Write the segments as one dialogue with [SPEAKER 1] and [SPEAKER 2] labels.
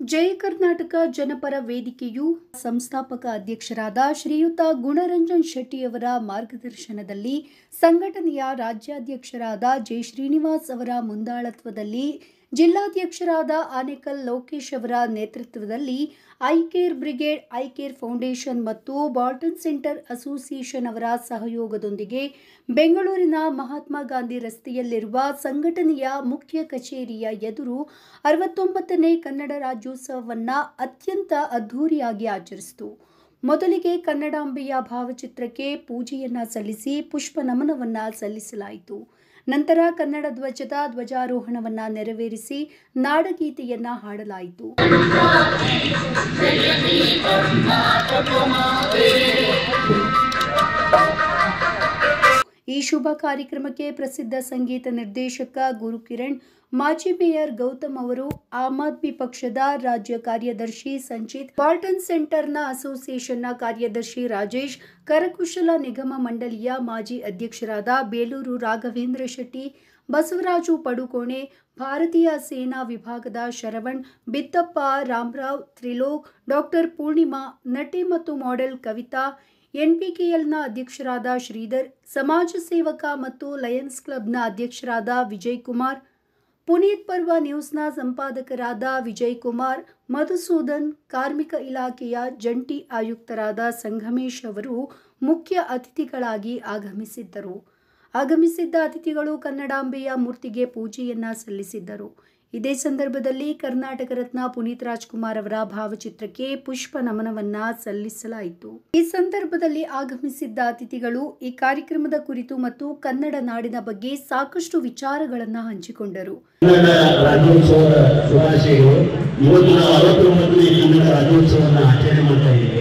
[SPEAKER 1] ಜಯ ಕರ್ನಾಟಕ ಜನಪರ ವೇದಿಕೆಯು ಸಂಸ್ಥಾಪಕ ಅಧ್ಯಕ್ಷರಾದ ಶ್ರೀಯುತ ಗುಣರಂಜನ್ ಶೆಟ್ಟಿಯವರ ಮಾರ್ಗದರ್ಶನದಲ್ಲಿ ಸಂಘಟನೆಯ ರಾಜ್ಯಾಧ್ಯಕ್ಷರಾದ ಜೆ ಶ್ರೀನಿವಾಸ್ ಅವರ ಮುಂದಾಳತ್ವದಲ್ಲಿ ಜಿಲ್ಲಾಧ್ಯಕ್ಷರಾದ ಆನೇಕಲ್ ಲೋಕೇಶ್ ಅವರ ನೇತೃತ್ವದಲ್ಲಿ ಐಕೇರ್ ಬ್ರಿಗೇಡ್ ಐಕೇರ್ ಫೌಂಡೇಶನ್ ಮತ್ತು ಬಾಲ್ಟನ್ ಸೆಂಟರ್ ಅಸೋಸಿಯೇಷನ್ ಅವರ ಸಹಯೋಗದೊಂದಿಗೆ ಬೆಂಗಳೂರಿನ ಮಹಾತ್ಮ ಗಾಂಧಿ ರಸ್ತೆಯಲ್ಲಿರುವ ಸಂಘಟನೆಯ ಮುಖ್ಯ ಕಚೇರಿಯ ಎದುರು ಅರವತ್ತೊಂಬತ್ತನೇ ಕನ್ನಡ ರಾಜ್ಯೋತ್ಸವವನ್ನು ಅತ್ಯಂತ ಅದ್ಧೂರಿಯಾಗಿ ಆಚರಿಸಿತು ಮೊದಲಿಗೆ ಕನ್ನಡಾಂಬೆಯ ಭಾವಚಿತ್ರಕ್ಕೆ ಪೂಜೆಯನ್ನ ಸಲ್ಲಿಸಿ ಪುಷ್ಪ ನಮನವನ್ನ ಸಲ್ಲಿಸಲಾಯಿತು ನಂತರ ಕನ್ನಡ ಧ್ವಜದ ಧ್ವಜಾರೋಹಣವನ್ನ ನೆರವೇರಿಸಿ ನಾಡಗೀತೆಯನ್ನ ಹಾಡಲಾಯಿತು ಈ ಶುಭ ಕಾರ್ಯಕ್ರಮಕ್ಕೆ ಪ್ರಸಿದ್ಧ ಸಂಗೀತ ನಿರ್ದೇಶಕ ಗುರುಕಿರಣ್ ಮಾಜಿ ಮೇಯರ್ ಗೌತಮ್ ಅವರು ಆಮ್ ಆದ್ಮಿ ಪಕ್ಷದ ರಾಜ್ಯ ಕಾರ್ಯದರ್ಶಿ ಸಂಚಿತ್ ಬಾಲ್ಟನ್ ಸೆಂಟರ್ನ ಅಸೋಸಿಯೇಷನ್ನ ಕಾರ್ಯದರ್ಶಿ ರಾಜೇಶ್ ಕರಕುಶಲ ನಿಗಮ ಮಂಡಳಿಯ ಮಾಜಿ ಅಧ್ಯಕ್ಷರಾದ ಬೇಲೂರು ರಾಘವೇಂದ್ರ ಶೆಟ್ಟಿ ಬಸವರಾಜು ಪಡುಕೋಣೆ ಭಾರತೀಯ ಸೇನಾ ವಿಭಾಗದ ಶರವಣ್ ಬಿತ್ತಪ್ಪ ರಾಮರಾವ್ ತ್ರಿಲೋಕ್ ಡಾಕ್ಟರ್ ಪೂರ್ಣಿಮಾ ನಟಿ ಮತ್ತು ಮಾಡೆಲ್ ಕವಿತಾ ಎನ್ಪಿಕೆಎಲ್ನ ಅಧ್ಯಕ್ಷರಾದ ಶ್ರೀಧರ್ ಸಮಾಜ ಸೇವಕ ಮತ್ತು ಲಯನ್ಸ್ ಕ್ಲಬ್ನ ಅಧ್ಯಕ್ಷರಾದ ವಿಜಯ್ ಕುಮಾರ್ ಪುನೀತ್ ಪರ್ವ ನ್ಯೂಸ್ನ ಸಂಪಾದಕರಾದ ವಿಜಯ್ ಕುಮಾರ್ ಮಧುಸೂದನ್ ಕಾರ್ಮಿಕ ಇಲಾಖೆಯ ಜಂಟಿ ಆಯುಕ್ತರಾದ ಸಂಗಮೇಶ್ ಅವರು ಮುಖ್ಯ ಅತಿಥಿಗಳಾಗಿ ಆಗಮಿಸಿದ್ದರು ಆಗಮಿಸಿದ್ದ ಅತಿಥಿಗಳು ಕನ್ನಡಾಂಬೆಯ ಮೂರ್ತಿಗೆ ಪೂಜೆಯನ್ನ ಸಲ್ಲಿಸಿದ್ದರು ಇದೇ ಸಂದರ್ಭದಲ್ಲಿ ಕರ್ನಾಟಕ ರತ್ನ ಪುನೀತ್ ರಾಜ್ಕುಮಾರ್ ಅವರ ಭಾವಚಿತ್ರಕ್ಕೆ ಪುಷ್ಪ ನಮನವನ್ನ ಸಲ್ಲಿಸಲಾಯಿತು ಈ ಸಂದರ್ಭದಲ್ಲಿ ಆಗಮಿಸಿದ್ದ ಅತಿಥಿಗಳು ಈ ಕಾರ್ಯಕ್ರಮದ ಕುರಿತು ಮತ್ತು ಕನ್ನಡ ನಾಡಿನ ಬಗ್ಗೆ ಸಾಕಷ್ಟು ವಿಚಾರಗಳನ್ನ ಹಂಚಿಕೊಂಡರು
[SPEAKER 2] ಕನ್ನಡ ರಾಜ್ಯೋತ್ಸವದ ಶುಭಾಶಯಗಳು ಇವತ್ತು ನಾವು ಅರವತ್ತೊಂಬತ್ತನೇ ಕನ್ನಡ ರಾಜ್ಯೋತ್ಸವವನ್ನು ಆಚರಣೆ ಮಾಡ್ತಾ ಇದ್ದೇವೆ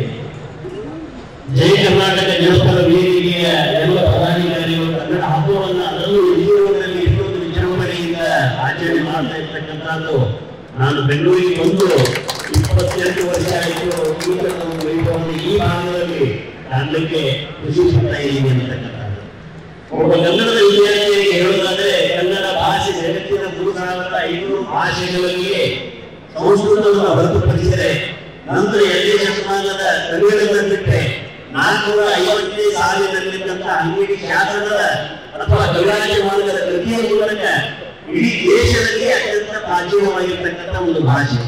[SPEAKER 2] ಜೈ ಕರ್ನಾಟಕ ಜನಪದ ವೇದಿಕೆಯ ಎಲ್ಲ ಪದಾಧಿಕಾರಿಗಳು ಕನ್ನಡ ಹಬ್ಬವನ್ನು ಅದರಲ್ಲೂ ವಿಜಯನಗರದಲ್ಲಿ ಇಷ್ಟೊಂದು ವಿಜೃಂಭಣೆಯಿಂದ ಆಚರಣೆ ಮಾಡ್ತಾ ಇರ್ತಕ್ಕಂಥದ್ದು ನಾನು ಬೆಂಗಳೂರಿಗೆ ಬಂದು ಇಪ್ಪತ್ತೆಂಟು ವರ್ಷ ಆಯಿತು ಈ ಥರದ ಒಂದು ವೈಭವವನ್ನು ಈ ಭಾಗದಲ್ಲಿ ಕಾಣಲಿಕ್ಕೆ ಖುಷಿ ಪಡ್ತಾ ಇದ್ದೀನಿ ಅಂತಕ್ಕಂಥದ್ದು ಒಬ್ಬ ಕನ್ನಡದ ವಿದ್ಯಾರ್ಥಿಗಳಿಗೆ ಹೇಳೋದಾದ್ರೆ ಕನ್ನಡ ಭಾಷೆ ಜಗತ್ತಿನ ಮೂರು ಸಾವಿರದ ಐನೂರು ಭಾಷೆಗಳಲ್ಲಿ ಸಂಸ್ಕೃತವನ್ನು ಹೊರತುಪಡಿಸಿದರೆ ನಂತರ ಎರಡನೇ ಶತಮಾನದ ಕನ್ನಡವನ್ನು ಬಿಟ್ಟರೆ ನಾಲ್ಕುನೂರ ಐವತ್ತನೇ ಸಾಲಿನಲ್ಲಿದ್ದಂಥ ಅಂಗಡಿ ಶಾಸನದ ಅಥವಾ ಕವಿರಾಜ ಮಾರ್ಗದ ಕೃತಿಯ ಮೂಲಕ ಇಡೀ ದೇಶದಲ್ಲಿ ಅತ್ಯಂತ ಪ್ರಾಚೀನವಾಗಿರ್ತಕ್ಕಂಥ ಒಂದು ಭಾಷೆ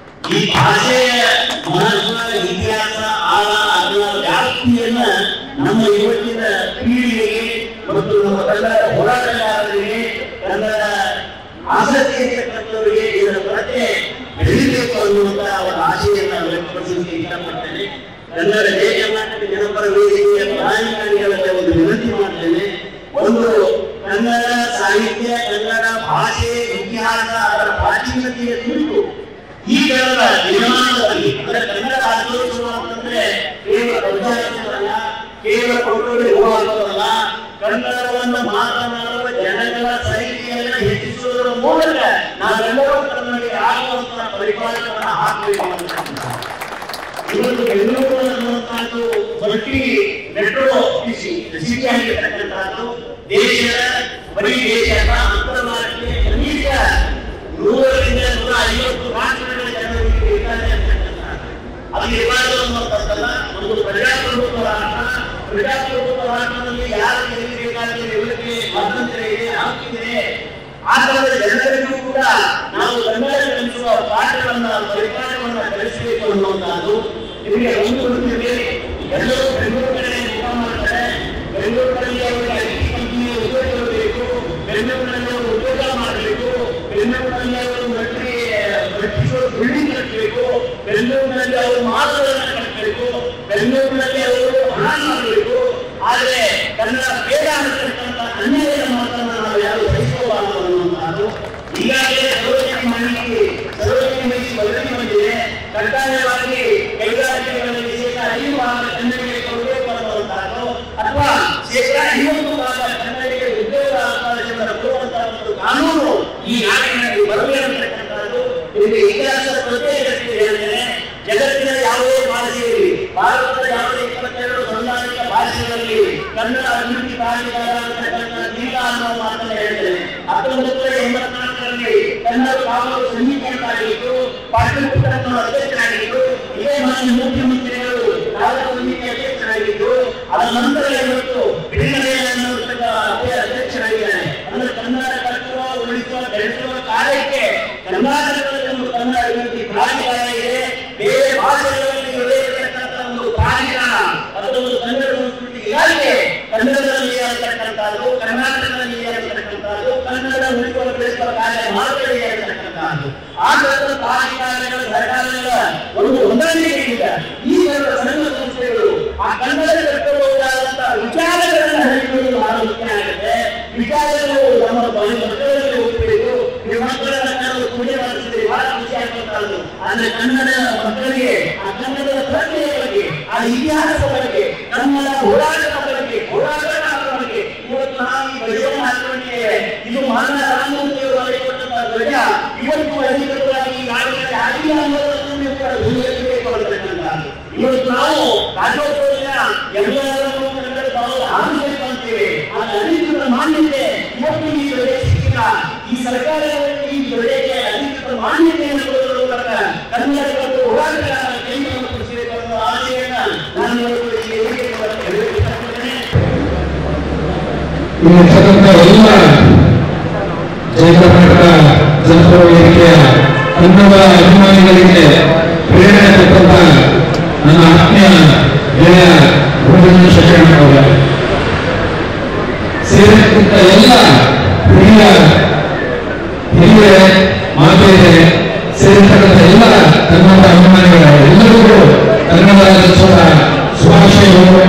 [SPEAKER 2] ಈ ಭಾಷೆಯ ಮಹತ್ವ ಇತಿಹಾಸ ಆಳ ಅದರ ವ್ಯಾಪ್ತಿಯನ್ನ ನಮ್ಮ ಇವತ್ತಿನ ಪೀಳಿಗೆಗೆ ಮತ್ತು ನಮ್ಮ ಕನ್ನಡ ಹೋರಾಟಗಾರರಿಗೆ ಕನ್ನಡ ಆಸಕ್ತಿ ಇರ್ತಕ್ಕಂಥವರಿಗೆ ಇದರ ಪ್ರಜ್ಞೆ ಬೆಳಿಬೇಕು ಅನ್ನುವಂತ ಅವರ ಆಶೆಯನ್ನ ವ್ಯಕ್ತಪಡಿಸಲಿಕ್ಕೆ ಇಷ್ಟಪಡ್ತೇನೆ ಕನ್ನಡ ಜಯ ಕರ್ನಾಟಕ ಜನಪರ ವೇದಿಕೆಯ ಪದಾಧಿಕಾರಿಗಳಲ್ಲಿ ಒಂದು ವಿನಂತಿ ಮಾಡ್ತೇನೆ ಒಂದು ಕನ್ನಡ ಸಾಹಿತ್ಯ ಕನ್ನಡ ಭಾಷೆ ಇತಿಹಾಸ ಅದರ ಪ್ರಾಚೀನತೆಯ ಕುರಿತು ಈ ಕಾಲದ ದಿನಮಾನದಲ್ಲಿ ಅಂದ್ರೆ ಕನ್ನಡ ರಾಜ್ಯೋತ್ಸವ ಅಂತಂದ್ರೆ ಕೇವಲ ಧ್ವಜಾರೋಹಣವಲ್ಲ, ಕೇವಲ ಕೊಂಡೊಯ್ದು ಹೋಗುವುದಲ್ಲ ಕನ್ನಡವನ್ನು ಮಾತನಾಡುವ ಜನಗಳ ಸಂಖ್ಯೆಯನ್ನು ಹೆಚ್ಚಿಸುವುದರ ಮೂಲಕ ನಾವೆಲ್ಲರೂ ಕನ್ನಡಿಗೆ ಆಗುವಂತಹ ಪರಿಪಾಲನೆಯನ್ನು ಹಾಕಬೇಕು ಅಂತಕ್ಕಂಥದ್ದು. ಇವತ್ತು ಬೆಂಗಳೂರು ಅನ್ನುವಂತಹದ್ದು ಮಲ್ಟಿ ಮೆಟ್ರೋ ಸಿಟಿ ಸಿಟಿ ಆಗಿರ್ತಕ್ಕಂಥದ್ದು ದೇಶದ ಬರೀ ದೇಶದ ಅಂತಾರಾಷ್ಟ್ರೀಯ ಕನಿಷ್ಠ ನೂರರಿಂದ ನೂರ ಐವತ್ತು ರಾಷ್ಟ್ರಗಳ ಜನರಿಗೆ ಇದ್ದಾರೆ ಅಂತಕ್ಕಂಥದ್ದು. ಅದು ಇರಬಾರದು ಅನ್ನುವಂಥದ್ದಲ್ಲ ಒಂದು ಪ್ರಜಾಪ್ರಭುತ್ವ ರಾಷ್ಟ್ರ ಪ್ರಜಾಪ್ರಭುತ್ವ ರಾಷ್ಟ್ರದಲ್ಲಿ ಯಾರು ಎಲ್ಲಿ ಬೇಕಾದರೂ ಇರಲಿಕ್ಕೆ ಸ್ವಾತಂತ್ರ್ಯ ಇದೆ ಹಕ್ಕಿದೆ ಆ ತರದ ಜನರಿಗೂ ಕೂಡ ನಾವು ಕನ್ನಡ ಕಲಿಸುವ ಪಾಠಗಳನ್ನ ಪರಿಪಾಠವನ್ನ ಕಲಿಸಬೇಕು ಅನ್ನುವಂಥದ್ದು ನಿಮಗೆ ಒಂದು ಗೊತ್ತಿದೆ ಎಲ್ಲರೂ ಬೆಂಗಳೂರು ಕಡೆ ಮುಖ ಮಾಡ್ತಾರೆ ಬೆಂಗಳೂರು ಕಡೆಯಲ್ಲಿ ಅವರಿಗೆ ಐಟಿ ಕಂಪನಿ ಉದ್ಯೋಗಗಳು ಬೇಕು ಬೆಂಗಳೂರಿನಲ್ಲಿ ಅವರು ಉದ್ಯೋಗ ಮಾಡಬೇಕು ಬೆಂಗಳೂರಿನಲ್ಲಿ ಅವರು ಮಲ್ಟಿ ಮಲ್ಟಿ ಬಿಲ್ಡಿಂಗ್ ಕಟ್ಟಬೇಕು ಬೆಂಗಳೂರಿನಲ್ಲಿ ಅವರು ಮಾಲುಗಳನ್ನು ಕಟ್ಟಬೇಕು ಬೆಂಗಳೂರಿನಲ್ಲಿ ಅವರು ಹಣ ಮಾಡಬೇಕು ಆದರೆ ಕನ್ನಡ ಬೇಡ ಅನ್ನತಕ್ಕಂಥ ಅನ್ಯಾಯದ ಮಾತನ್ನು ನಾವು ಯಾರು ಸಹಿಸಬಾರದು ಅನ್ನುವಂಥದ್ದು ಈಗಾಗಲೇ ಸರೋಜಿನಿ ಮಹಿಳೆಗೆ ಸರೋಜಿನಿ ಮಹಿಳೆ ವರದಿ ಬಂದಿದೆ ಕಡ್ಡಾಯವಾಗಿ ಕೈಗಾರಿಕೆಗಳಲ್ಲಿ ಶೇಕಡ ಐದು ಭಾಗ ಕನ್ನಡಿಗರಿಗೆ ಕೊಡಬೇಕು ಅನ್ನುವಂಥದ್ದು ಅಥವಾ ಶೇಕಡ ಐವತ್ತು ಭಾಗ ಕನ್ನಡಿಗರಿಗೆ ಉದ್ಯೋಗ ಅವಕಾಶವನ್ನು ಕೊಡುವಂತಹ ಒಂದು ಕಾನೂನು ಈ ನಾಡಿನಲ್ಲಿ ಬರಬೇಕು ಅಂತಕ್ಕಂಥದ್ದು ಇದಕ್ಕೆ ಇತಿಹಾಸದ ಪ್ರತ್ಯೇಕತೆ ಹೇಳಿದರೆ ಜಗತ್ತಿನ ಯಾವುದೇ ಭಾಷೆಯಲ್ಲಿ ಭಾರತದ ಯಾವುದೇ ಇಪ್ಪತ್ತೆರಡು ಸಂವಿಧಾನಿಕ ಭಾಷೆ ಭಾಷೆಯಲ್ಲಿ ಕನ್ನಡ ಅಭಿವೃದ್ಧಿ ಪ್ರಾಧಿಕಾರ ಅಂತಕ್ಕಂಥ ನೀಲ ಅನ್ನೋ ಮಾತನ್ನ ಹೇಳ್ತೇನೆ ಹತ್ತೊಂಬತ್ತು ನೂರ ಎಂಬತ್ನಾಲ್ಕರಲ್ಲಿ ಕನ್ನಡ ಕಾವಲು ಸಮಿತಿ ಅಂತಾಗಿತ್ತು ಪಾಟಲಿಪುತ್ರನ ಅಧ್ಯಕ್ಷರಾಗಿತ್ತು ಇದೇ ಮಾನ್ಯ ಮುಖ್ಯಮಂತ್ರಿಗಳು ಕಾವಲು ಸಮಿತಿ ಅಧ್ಯಕ್ಷರಾಗಿದ್ದು ಅದ ನಂತರ ಇವತ್ತು ಬಿಡುಗಡೆ ಅನ್ನೋರ್ತಕ್ಕ ಅಧ್ಯಕ್ಷರಾಗಿದ್ದಾರೆ ಅಂದ್ರೆ ಕನ್ನಡ ಕಟ್ಟುವ ಉಳಿಸುವ ಬೆಳೆಸುವ ಕಾರ್ಯಕ್ಕೆ ಕರ್ನಾಟಕದಲ್ಲಿ ಒಂದು ಕನ್ನಡ ಅಭಿವೃದ್ಧಿ ಪ್ರಾಧಿಕಾರ ಇದೆ ಬೇರೆ ಭಾಷೆಗಳಲ್ಲಿ ಇರತಕ್ಕಂಥ ಒಂದು ಪ್ರಾಧಿಕಾರ ಅಥವಾ ಒಂದು ಕನ್ನಡ ಸಂಸ್ಕೃತಿ ಇಲಾಖೆ ಕನ್ನಡದಲ್ಲಿ ಇರತಕ್ಕಂಥದ್ದು ಕರ್ನಾಟಕದಲ್ಲಿ ಇರತಕ್ಕಂಥದ್ದು ಕನ್ನಡ ಉಳಿಸುವ ಬೆಳೆಸುವ ಕಾರ್ಯ ಮಾತ್ರ ಇರತಕ್ಕಂಥದ್ದು ಆ ಥರದ ಪ್ರಾಧಿಕಾರಗಳ ಸರ್ಕಾರಗಳ ಒಂದು ಹೊಂದಾಣಿಕೆ ಇದೆ ಈ ಥರದ ಸಂಘ ಸಂಸ್ಥೆಗಳು ಆ ಕನ್ನಡ ಕಟ್ಟಬಹುದಾದಂತಹ ವಿಚಾರಗಳನ್ನು ಹರಿಯುವುದು ಬಹಳ ಮುಖ್ಯ ಆಗುತ್ತೆ ವಿಚಾರಗಳು ನಮ್ಮ ಬಳಿ ಮಕ್ಕಳಲ್ಲಿ ಹೋಗಬೇಕು ನಿಮ್ಮ ಮಕ್ಕಳನ್ನ ನಾವು ಪೂಜೆ ಮಾಡಿಸಿದ್ರೆ ಬಹಳ ಖುಷಿ ಆಗುವಂತಹದ್ದು ಆದ್ರೆ ಕನ್ನಡ ಮಕ್ಕಳಿಗೆ ಆ ಕನ್ನಡದ ಪ್ರಜ್ಞೆಯ ಬಗ್ಗೆ ಆ ಇತಿಹಾಸದ ಬಗ್ಗೆ ಕನ್ನಡ ಹೋರಾಟದ ಬಗ್ಗೆ ಹೋರಾಟಗಾರರ ಬಗ್ಗೆ ಇವತ್ತು ನಾವು ಈ ಧ್ವಜವನ್ನು ಹಾಕೊಂಡಿದ್ದೇವೆ ಇದು ಮಹಾನ ರಾಮಮೂರ್ತಿಯವರು ಮಾಡಿಕೊಟ್ಟಂತಹ ಧ್ವಜ ಇವತ್ತು ಅಧಿಕೃತವಾಗಿ ಈಗಾಗಲೇ ಆಗಿಲ್ಲ ಅನ್ನೋದನ್ನು ನೀವು ಕೂಡ ಧ್ವನಿಯಲ್ಲಿಬೇಕು ಅಂತಕ್ಕಂಥದ್ದು ಇವತ್ತು ನಾವು ರಾಜ್ಯೋತ್ಸವ ದಿನ ಎಲ್ಲರನ್ನೂ ಕನ್ನಡ ನಾವು ಆಚರಿಸಬೇಕು ಅಂತೀವಿ ಆದ್ರೆ ಅಧಿಕೃತ ಮಾನ್ಯತೆ ಇವತ್ತು ಈ ಧ್ವಜ ಸಿಕ್ಕಿಲ್ಲ ಈ ಸರ್ಕಾರದಲ್ಲಿ ಈ ಧ್ವಜಕ್ಕೆ ಅಧಿಕೃತ ಮಾನ್ಯತೆಯನ್ನು ಕೊಡುವುದರ ಮೂಲಕ ಕನ್ನಡ ಮತ್ತು ಹೋರಾಟಗಾರರ ಕೇಂದ್ರವನ್ನು ಕೊಡಿಸಬೇಕು ಅನ್ನೋ ಆಶೆಯನ್ನ ನಾನು ಇವತ್ತು ಈ ವೇದಿಕೆ ಮೂಲಕ ಹೇಳಲು ಇಷ್ಟಪಡ್ತೇನೆ
[SPEAKER 3] ಇಲ್ಲಿರ್ತಕ್ಕಂಥ ಎಲ್ಲ ಜಯ ಕರ್ನಾಟಕ ಜನಪರ ವೇದಿಕೆಯ ಕನ್ನಡ ಅಭಿಮಾನಿಗಳಿಗೆ ಪ್ರೇರಣೆ ಕೊಟ್ಟಂತ ನನ್ನ ಆತ್ಮೀಯ ಗೆಳೆಯ ಗೋವಿಂದ ಶಶಿಕರಣ ಅವರ ಸೇರಿದಂತ ಎಲ್ಲ ಹಿರಿಯ ಹಿರಿಯರೇ ಮಾತೆಯರೇ ಸೇರಿರ್ತಕ್ಕಂಥ ಎಲ್ಲ ಕನ್ನಡ ಅಭಿಮಾನಿಗಳ ಎಲ್ಲರಿಗೂ ಕನ್ನಡ ರಾಜ್ಯೋತ್ಸವದ ಶುಭಾಶಯಗಳು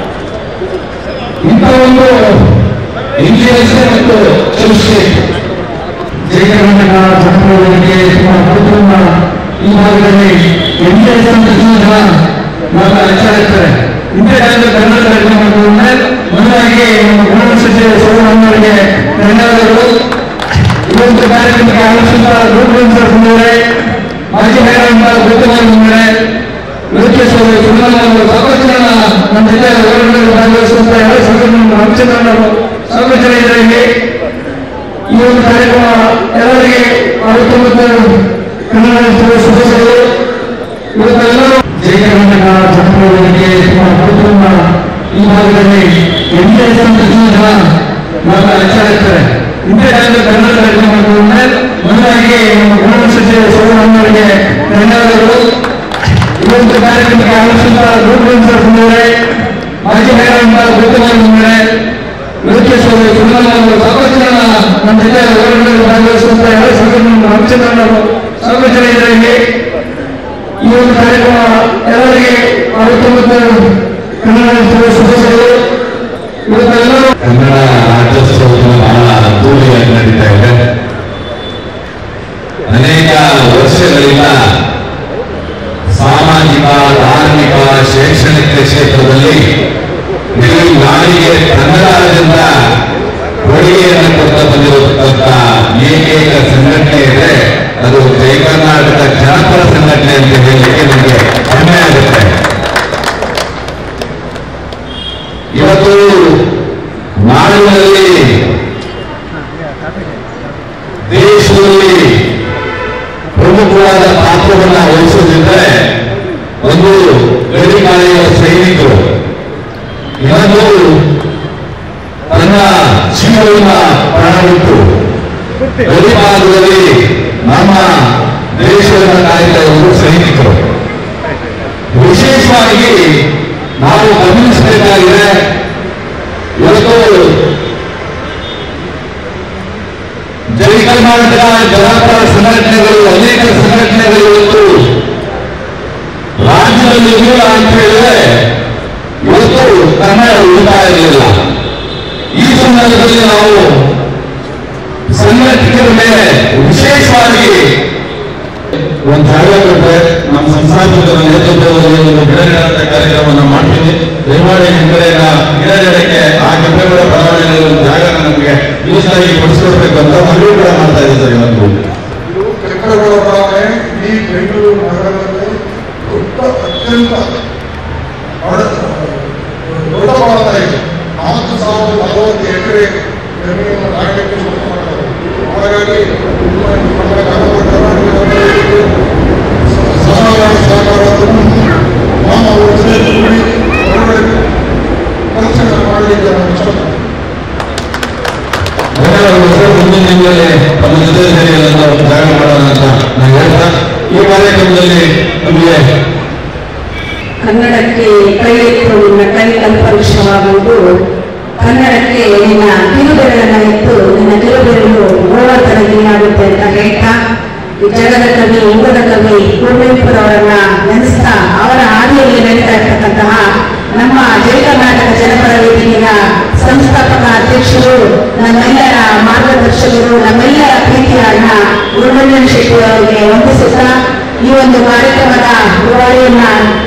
[SPEAKER 3] ಇಂಥ ಒಂದು ಇಂಜಿನಿಯರ್ಸ್ ಮತ್ತು ಚೌಸ್ಟೇಟ್ ಜಯ ಕರ್ನಾಟಕ ಜನಪದ ವೇದಿಕೆ ಸುಮಾರು ಕುಟುಂಬ ಈ ಭಾಗದಲ್ಲಿ ಎಂಜಿನಿಯರ್ಸ್ ಅಂತ ಜನ ಬಹಳ ಹೆಚ್ಚಾಗಿರ್ತಾರೆ ಇಂಥ ಟೈಮ್ ಕನ್ನಡ ಕಾರ್ಯಕ್ರಮ ಮಾಡಿದ್ರೆ ಮೊದಲಾಗಿ ನಮ್ಮ ಗೃಹ ಸಚಿವ ಸೋಮಣ್ಣವರಿಗೆ ಧನ್ಯವಾದಗಳು ಇವತ್ತು ಕಾರ್ಯಕ್ರಮಕ್ಕೆ ಆಗಮಿಸಿದ ರೂಪರೇನ್ ಸರ್ ಬಂದಿದ್ದಾರೆ ಮಾಜಿ ಮೇಯರ್ ಅಂತ ಗೌತಮ್ ಅವರು ಬಂದಿದ್ದಾರೆ ಲೋಕೇಶ್ ಅವರು ಸುಮನ್ ಅವರು ಸಾಕಷ್ಟು ಜನ ನಮ್ಮ ಜೊತೆ ಹೋರಾಟದಲ್ಲಿ ಭಾಗವಹಿಸುವಂತ ಎಲ್ಲ ಸಂಘಟನೆ ರಾಮಚಂದ್ರನ್ ಅವರು ಸಾಕಷ್ಟು ಜನ ಇದ್ದಾರೆ ಇಲ್ಲಿ ಈ ಒಂದು ಕಾರ್ಯಕ್ರಮ ಎಲ್ಲರಿಗೆ ಅರವತ್ತೊಂಬತ್ತು ಕನ್ನಡ ರಾಜ್ಯೋತ್ಸವ ಶುಭಾಶಯಗಳು ಇವತ್ತೆಲ್ಲರೂ ಜಯ ಕರ್ನಾಟಕ ಜನಪದ ವೇದಿಕೆ ಸುಮಾರು ಕುಟುಂಬ ಈ ಭಾಗದಲ್ಲಿ ಎಂಜಿನಿಯರ್ಸ್ ಅಂತ ಜನ ಬಹಳ ಹೆಚ್ಚಾಗಿರ್ತಾರೆ ಇಂಥ ಟೈಮ್ ಕನ್ನಡ ಕಾರ್ಯಕ್ರಮ ಮಾಡಿದ್ರೆ ಮೊದಲಾಗಿ ನಮ್ಮ ಗೃಹ ಸಚಿವ ಸೋಮಣ್ಣವರಿಗೆ ಧನ್ಯವಾದಗಳು ಇವತ್ತು ಕಾರ್ಯಕ್ರಮಕ್ಕೆ ಆಗಮಿಸಿದ ರೂಪರೇನ್ ಸರ್ ಬಂದಿದ್ದಾರೆ ಮಾಜಿ ಮೇಯರ್ ಅಂತ ಗೌತಮ್ ಅವರು ಬಂದಿದ್ದಾರೆ ಲೋಕೇಶ್ ಅವರು ಸುಮನ್ ಅವರು ಸಾಕಷ್ಟು ಜನ ನಮ್ಮ ಜೊತೆ ಹೋರಾಟದಲ್ಲಿ ಭಾಗವಹಿಸುವಂತ ಎಲ್ಲ ಸಂಘಟನೆ ರಾಮಚಂದ್ರನ್ ಅವರು ಸಾಕಷ್ಟು ಜನ ಇದ್ದಾರೆ ಇಲ್ಲಿ ಈ ಒಂದು ಕಾರ್ಯಕ್ರಮ ಎಲ್ಲರಿಗೆ ಅರವತ್ತೊಂಬತ್ತು ಕನ್ನಡ ರಾಜ್ಯೋತ್ಸವ ಶುಭಾಶಯಗಳು ಇವತ್ತೆಲ್ಲರೂ
[SPEAKER 4] ಕನ್ನಡ ರಾಜ್ಯೋತ್ಸವ ಬಹಳ ಅದ್ದೂರಿಯಾಗಿ ನಡೀತಾ ಇದೆ ಅನೇಕ ವರ್ಷಗಳಿಂದ ಸಾಮಾಜಿಕ ಧಾರ್ಮಿಕ ಶೈಕ್ಷಣಿಕ ಕ್ಷೇತ್ರದಲ್ಲಿ ಇಡೀ ನಾಡಿಗೆ ಕನ್ನಡದಿಂದ ಕೊಡುಗೆಯನ್ನು ಕೊಡ್ತಾ ಬಂದಿರತಕ್ಕಂಥ ಏಕೈಕ ಸಂಘಟನೆ ಇದೆ ಅದು ಜಯ ಕರ್ನಾಟಕ ಜನಪರ ಸಂಘಟನೆ ಅಂತ ಹೇಳಲಿಕ್ಕೆ ನನಗೆ ಹೆಮ್ಮೆ ಆಗುತ್ತೆ ಇವತ್ತು ನಾಡಿನಲ್ಲಿ ದೇಶದಲ್ಲಿ ಪ್ರಮುಖವಾದ ಪಾತ್ರವನ್ನು ವಹಿಸುವುದಿದ್ರೆ ಒಂದು ಗಡಿ ಕಾಯುವ ಸೈನಿಕರು ಇನ್ನೊಂದು ತನ್ನ ಜೀವನ ಪ್ರಾಣವಿಟ್ಟು ಗಡಿ ಭಾಗದಲ್ಲಿ ನಮ್ಮ ದೇಶವನ್ನು ಕಾಯ್ತಾ ಇರುವ ಸೈನಿಕರು ವಿಶೇಷವಾಗಿ ನಾವು ಗಮನಿಸಬೇಕಾಗಿದೆ ಇವತ್ತು ಜೈ ಕರ್ನಾಟಕ ಜನಪರ ಸಂಘಟನೆಗಳು ಅನೇಕ ಸಂಘಟನೆಗಳು ಇವತ್ತು ರಾಜ್ಯದಲ್ಲಿ ಇಲ್ಲ ಅಂತ ಹೇಳಿದ್ರೆ ಇವತ್ತು ಕನ್ನಡ ಉಳಿತಾಯ ಇರಲಿಲ್ಲ ಈ ಸಂದರ್ಭದಲ್ಲಿ ನಾವು ಸಂಘಟಕರ ಮೇಲೆ ವಿಶೇಷವಾಗಿ ಒಂದು ಜಾಗ ಕೊಟ್ಟರೆ ನಮ್ಮ ಸಂಸ್ಥಾಪಕರ ನೇತೃತ್ವದಲ್ಲಿ ಒಂದು ಗಿಡ ನೆಡುವಂತ ಕಾರ್ಯಕ್ರಮವನ್ನು ಮಾಡ್ತೀವಿ ದಯಮಾಡಿ ನಿಮ್ಮ ಕಡೆಯಿಂದ ಗಿಡ ನೆಡಕ್ಕೆ ಆ ಕೆಂಪೇಗೌಡ ಬಡಾವಣೆಯಲ್ಲಿ ಒಂದು ಜಾಗ ನಮಗೆ ಮೀಸಲಾಗಿ ಕೊಡಿಸ್ಕೊಡ್ಬೇಕು ಅಂತ ಮನವಿ ಕೂಡ ಮಾಡ್ತಾ ಇದ್ದೀವಿ ಸರ್ ಇವತ್ತು
[SPEAKER 5] ಇದು ಕೆಂಪೇಗೌಡ ಬಡಾವಣೆ ಈ ಬೆಂಗಳೂರು ನಗರದಲ್ಲಿ ದೊಡ್ಡ ಅತ್ಯಂತ ಬಡ- ದೊಡ್ಡ ಬಡಾವಣೆ ಎಕರೆ ಜಮೀನು ಆಗಲಿಕ್ಕೆ ಶುರು ಮಾಡ್ತಾರೆ ಹಾಗಾಗಿ ನಿಮ್ಮ ನಮ್ಮ ಕರ್ನಾಟಕ ಸಹಕಾರ ಸಹಕಾರವನ್ನು ನಮ್ಮ ಜೊತೆ ಕೂಡಿ ಒಳ್ಳೆ ಕೆಲಸ ಮಾಡಲಿಕ್ಕೆ ನಾನು ಇಷ್ಟಪಡ್ತೀನಿ
[SPEAKER 4] ಧನ್ಯವಾದಗಳು ಸರ್ ಮುಂದಿನ ದಿನಗಳಲ್ಲಿ ತಮ್ಮ ಜೊತೆ ಸೇರಿ ಎಲ್ಲ ಒಂದು ಜಾಗ ಮಾಡೋಣ ಅಂತ ನಾನು ಹೇಳ್ತಾ ಈ ಕಾರ್ಯಕ್ರಮದಲ್ಲಿ ನಮಗೆ
[SPEAKER 6] ಕನ್ನಡಕ್ಕೆ ಕೈ ಎತ್ತು ನಿನ್ನ ಕೈ ಕಲ್ಪವೃಕ್ಷವಾಗುವುದು ಕನ್ನಡಕ್ಕೆ ನಿನ್ನ ಕಿರುಬೆರಳನ್ನ ಎತ್ತು ನಿನ್ನ ಕಿರುಬೆರಳು ಗೋವರ್ಧನಗಿರಿಯಾಗುತ್ತೆ ಅಂತ ಹೇಳ್ತಾ ಈ ಜಗದ ಕವಿ ಯುಗದ ಕವಿ ಕುವೆಂಪುರವರನ್ನ ನೆನೆಸ್ತಾ ಅವರ ಹಾದಿಯಲ್ಲಿ ನಡೀತಾ ಇರ್ತಕ್ಕಂತಹ ನಮ್ಮ ಜಯ ಕರ್ನಾಟಕ ಜನಪರ ವೇದಿಕೆಯ ಸಂಸ್ಥಾಪಕ ಅಧ್ಯಕ್ಷರು ನಮ್ಮೆಲ್ಲರ ಮಾರ್ಗದರ್ಶಕರು ನಮ್ಮೆಲ್ಲರ ಪ್ರೀತಿಯ ಅಣ್ಣ ಗುರುಮಂಜನ್ ಶೆಟ್ಟಿ ಅವರಿಗೆ ವಂದಿಸುತ್ತಾ ಈ ಒಂದು ಕಾರ್ಯಕ್ರಮದ ರೂವಾರಿಯನ್ನ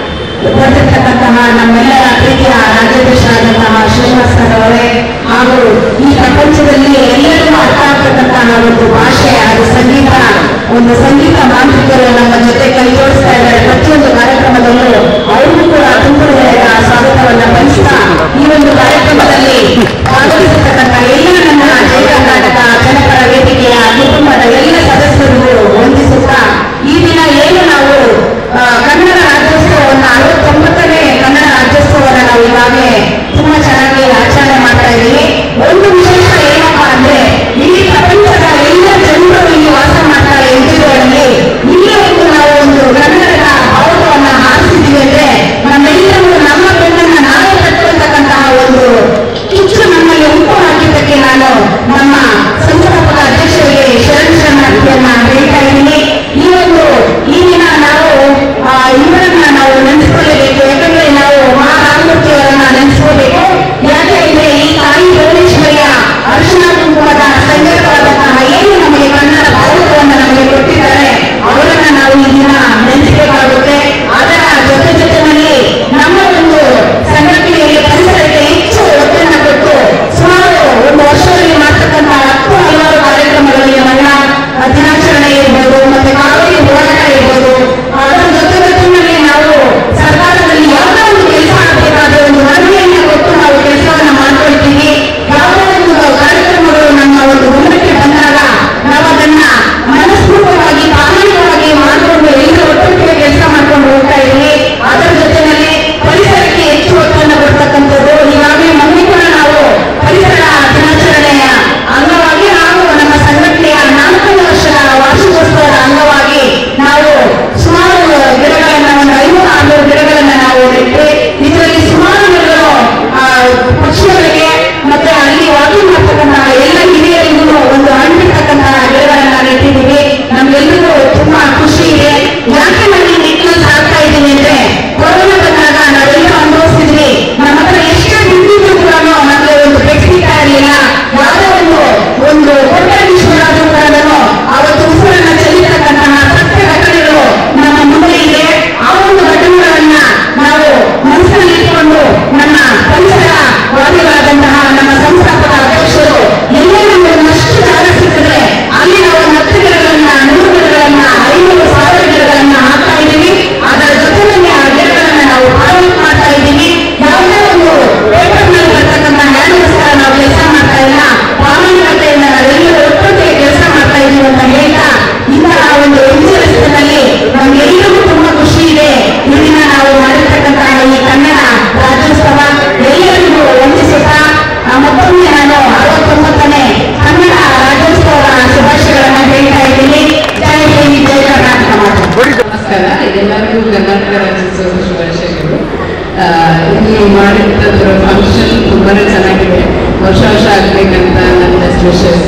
[SPEAKER 6] ಬಂದಿರತಕ್ಕಂತಹ ನಮ್ಮೆಲ್ಲರ ಪ್ರೀತಿಯ ರಾಜ್ಯಾಧ್ಯಕ್ಷರಾದಂತಹ ಶ್ರೀನಿವಾಸ್ ಸರ್ ಅವರೇ ಹಾಗೂ ಈ ಪ್ರಪಂಚದಲ್ಲಿ ಎಲ್ಲರಿಗೂ ಅರ್ಥ ಆಗ್ತಕ್ಕಂತಹ ಒಂದು ಭಾಷೆ ಅದು ಸಂಗೀತ ಒಂದು ಸಂಗೀತ ಮಾಂತ್ರಿಕರು ನಮ್ಮ ಜೊತೆ ಕೈ ಜೋಡಿಸ್ತಾ ಇದ್ದಾರೆ ಪ್ರತಿಯೊಂದು ಕಾರ್ಯಕ್ರಮದಲ್ಲೂ ಅವ್ರಿಗೂ ಕೂಡ ತುಂಬಿದ ಸ್ವಾಗತವನ್ನ ಬಯಸ್ತಾ ಈ ಒಂದು ಕಾರ್ಯಕ್ರಮದಲ್ಲಿ ಭಾಗವಹಿಸತಕ್ಕಂಥ ಎಲ್ಲ ನನ್ನ ಜಯ ಕರ್ನಾಟಕ ಜನಪರ ವೇದಿಕೆಯ ಕುಟುಂಬದ ಎಲ್ಲ ಸದಸ್ಯರಿಗೂ ವಂದಿಸುತ್ತಾ ಈ ದಿನ ಏನು ನಾವು ಆ, ಕನ್ನಡ ರಾಜ್ಯೋತ್ಸವವನ್ನು ಅರವತ್ತೊಂಬತ್ತನೇ ಕನ್ನಡ ರಾಜ್ಯೋತ್ಸವವನ್ನು ನಾವು ಈಗಾಗಲೇ ತುಂಬಾ ಚೆನ್ನಾಗಿ ಆಚರಣೆ ಮಾಡ್ತಾ ಇದ್ದೀವಿ ಒಂದು ವಿಶೇಷ ಏನಪ್ಪಾ ಅಂದ್ರೆ ಇಡೀ ಪ್ರಪಂಚದ ಎಲ್ಲ ಜನರು ಇಲ್ಲಿ ವಾಸ ಮಾಡ್ತಾರೆ ಎಂಜಿಗಳಲ್ಲಿ ಇಲ್ಲಿ ಒಂದು ನಾವು ಒಂದು ಕನ್ನಡದ ಭಾವವನ್ನು ಹಾರಿಸಿದ್ದೀವಿ ಅಂದ್ರೆ ನಮ್ಮೆಲ್ಲರೂ ನಮ್ಮ ಬೆನ್ನನ್ನ ನಾವೇ ಕಟ್ಟುವಂತಕ್ಕಂತಹ ಒಂದು ಕಿಚ್ಚು ನಮ್ಮಲ್ಲಿ ಉಂಟು ಹಾಕಿದ್ದಕ್ಕೆ ನಾನು ನಮ್ಮ ಸಂಸ್ಥಾಪಕ ಅಧ್ಯಕ್ಷರಿಗೆ ಶರಣ್ ಶರಣಾರ್ಥಿಯನ್ನ ಹೇಳ್ತಾ ಇದ್ದೀನಿ ಈ ಒಂದು ಈ ದಿನ ನಾವು ಆ, ಇವರನ್ನ ನಾವು ನೆನೆಸ್ಕೊಳ್ಳಬೇಕು ಯಾಕಂದ್ರೆ ನಾವು ಮಹಾರಾಮಮೂರ್ತಿ ಅವರನ್ನ ನೆನೆಸ್ಕೋಬೇಕು ಯಾಕೆ ಅಂದ್ರೆ ಈ ತಾಯಿ ಭುವನೇಶ್ವರಿಯ ಅರ್ಶನ ಕುಂಕುಮದ ಸಂಕಲ್ಪವಾದಂತಹ ಏನು ನಮಗೆ ಕನ್ನಡ ಭಾರತವನ್ನು ನಮಗೆ ಕೊಟ್ಟಿದ್ದಾರೆ ಅವರನ್ನ ನಾವು ಈ ದಿನ ನೆನೆಸಬೇಕಾಗುತ್ತೆ ಅದರ ಜೊತೆ ಜೊತೆಯಲ್ಲಿ ನಮ್ಮ ಒಂದು ಸಂಘಟನೆಯಲ್ಲಿ ಪರಿಸರಕ್ಕೆ ಹೆಚ್ಚು ಒತ್ತನ್ನು ಕೊಟ್ಟು ಸುಮಾರು ಒಂದು ವರ್ಷದಲ್ಲಿ ಮಾಡ್ತಕ್ಕಂಥ ಹತ್ತು ಹಲವಾರು ಕಾರ್ಯಕ್ರಮಗಳಲ್ಲಿ ಮಹಿಳಾ ದಿನಾಚರಣೆ ಇರ್ಬೋದು ಮತ್ತೆ ಕಾವೇರಿ ಹೋರಾಟ ಇರ್ಬೋದು ಅದರ ಜೊತೆ ಜೊತೆಯಲ್ಲಿ ನಾವು ಸರ್ಕಾರದಲ್ಲಿ ಯಾವುದೇ ಒಂದು ಕೆಲಸ ಆಗಬೇಕಾದ್ರೆ ಒಂದು ಮನವಿಯನ್ನ ಕೊಟ್ಟು ನಾವು ಕೆಲಸವನ್ನ ಮಾಡ್ಕೊಳ್ತೀವಿ ಯಾವುದೇ ಒಂದು ಕಾರ್ಯಕ್ರಮಗಳು ನಮ್ಮ ಒಂದು ಗಮನಕ್ಕೆ ಬಂದಾಗ ನಾವು ಅದನ್ನ ಮನಸ್ಪೂರ್ವಕವಾಗಿ ಪ್ರಾಮಾಣಿಕವಾಗಿ ಮಾಡಿಕೊಂಡು ಎಲ್ಲರೂ ಒಟ್ಟೊಟ್ಟಿಗೆ ಕೆಲಸ ಮಾಡ್ಕೊಂಡು ಹೋಗ್ತಾ ಇದ್ದೀವಿ ಅದರ ಜೊತೆಯಲ್ಲಿ ಪರಿಸರಕ್ಕೆ ಹೆಚ್ಚು ಒತ್ತನ್ನು ಕೊಡ್ತಕ್ಕಂಥದ್ದು ಈಗಾಗಲೇ ಮೊನ್ನೆ ಕೂಡ ನಾವು ಪರಿಸರ ದಿನಾಚರಣೆಯ ಅಂಗವಾಗಿ ಹಾಗೂ ನಮ್ಮ ಸಂಘಟನೆಯ ನಾಲ್ಕನೇ ವರ್ಷದ ವಾರ್ಷಿಕೋತ್ಸವದ ಅಂಗವಾಗಿ ನಾವು ಸುಮಾರು ಗಿಡಗಳನ್ನ ಒಂದು ಐನೂರ ಆರ್ನೂರು ಗಿಡಗಳನ್ನ ನಾವು ನೆಟ್ಟು ಇದರಲ್ಲಿ ಸುಮಾರು ಗಿಡಗಳು ಆ, ಪಕ್ಷಿಗಳಿಗೆ ಮತ್ತೆ ಅಲ್ಲಿ ವಾಕಿಂಗ್ ಮಾಡ್ತಕ್ಕಂತಹ ಎಲ್ಲ ಹಿರಿಯರಿಗೂ ಒಂದು ಹಣ್ಣಿರ್ತಕ್ಕಂತಹ ಗಿಡಗಳನ್ನ ನೆಟ್ಟಿದ್ದೀವಿ ನಮ್ಗೆಲ್ಲರಿಗೂ ತುಂಬಾ ಖುಷಿ ಇದೆ ಯಾಕೆ ನಾನು ಈ ನಿಟ್ಟಿನಲ್ಲಿ ಸಾಕ್ತಾ ಇದ್ದೀನಿ ಅಂದ್ರೆ ಕೊರೋನಾ ಬಂದಾಗ ನಾವೆಲ್ಲ ಅನುಭವಿಸಿದ್ವಿ ನಮ್ಮ ಹತ್ರ ಎಷ್ಟೇ ದುಡ್ಡಿದ್ರು ಕೂಡ ನಮಗೆ ಒಂದು ಬೆಡ್ ಸಿಗ್ತಾ ಇರಲಿಲ್ಲ ಯಾವುದೋ ಒಂದು ಒಂದು ಕೋಟ್ಯಾಧೀಶ್ವರಾದ್ರೂ ಕೂಡ ಅವತ್ತು ಉಸಿರನ್ನ ಚೆಲ್ಲಿರ್ತಕ್ಕಂತಹ ಸತ್ಯ ಘಟನೆಗಳು ನಮ್ಮ ಮುಂದೆ ಇದೆ ಆ ಒಂದು ಘಟನೆಗಳನ್ನ ನಾವು ಮನಸ್ಸಿನಲ್ಲಿ ಇಟ್ಕೊಂಡು ನಮ್ಮ ಪರಿಸರ ವಾದಿಗಳಾದಂತಹ ನಮ್ಮ ಸಂಸ್ಥಾಪಕ ಅಧ್ಯಕ್ಷರು ಎಲ್ಲೇ ನಮಗೆ ಒಂದಷ್ಟು ಜಾಗ ಸಿಕ್ಕಿದ್ರೆ ಅಲ್ಲಿ ನಾವು ಒಂದು ಹತ್ತು ಗಿಡಗಳನ್ನ ನೂರು ಗಿಡಗಳನ್ನ ಐನೂರು ಸಾವಿರ ಗಿಡಗಳನ್ನ ಹಾಕ್ತಾ ಇದ್ದೀವಿ ಅದರ ಜೊತೆಯಲ್ಲಿ ಆ ಗಿಡಗಳನ್ನ ನಾವು ಆರೋಗ್ಯ ಮಾಡ್ತಾ ಇದ್ದೀವಿ ಯಾವುದೇ ಒಂದು ಪೇಪರ್ನಲ್ಲಿ ಬರ್ತಕ್ಕಂಥ ಹ್ಯಾಂಡ್ಗೋಸ್ಕರ ನಾವು ಕೆಲಸ ಮಾಡ್ತಾ ಇಲ್ಲ ಪ್ರಾಮಾಣಿಕತೆಯಿಂದ ನಾವೆಲ್ಲರೂ ಒಟ್ಟೊಟ್ಟಿಗೆ ಕೆಲಸ ಮಾಡ್ತಾ ಇದ್ದೀವಿ ಅಂತ ಹೇಳ್ತಾ ಇಂತಹ ಒಂದು ಎಂಜಿ ರಸ್ತೆನಲ್ಲಿ ನಮ್ಗೆಲ್ಲರಿಗೂ ತುಂಬಾ ಖುಷಿ ಇದೆ ಈ ದಿನ ನಾವು ಮಾಡಿರ್ತಕ್ಕಂತಹ ಈ ಕನ್ನಡ ರಾಜ್ಯೋತ್ಸವ ಎಲ್ಲರಿಗೂ ವಂದಿಸುತ್ತಾ ಆ, ಮತ್ತೊಮ್ಮೆ ನಾನು ಅರವತ್ತೊಂಬತ್ತನೇ ಕನ್ನಡ ರಾಜ್ಯೋತ್ಸವದ ಶುಭಾಶಯಗಳನ್ನ ಹೇಳ್ತಾ ಇದ್ದೀನಿ ಜೈ ಹಿಂದ್ ಜೈ ಕರ್ನಾಟಕ ಮಾತು
[SPEAKER 7] ನಮಸ್ಕಾರ ಎಲ್ಲರಿಗೂ ಕರ್ನಾಟಕ ರಾಜ್ಯೋತ್ಸವದ ಶುಭಾಶಯಗಳು ಆ, ಇಲ್ಲಿ ಮಾಡಿರ್ತದ್ರ ಫಂಕ್ಷನ್ ತುಂಬಾನೇ ಚೆನ್ನಾಗಿದೆ ವರ್ಷ ವರ್ಷ ಆಗ್ಬೇಕಂತ ನನ್ನ ಬೆಸ್ಟ್ ವಿಶಸ್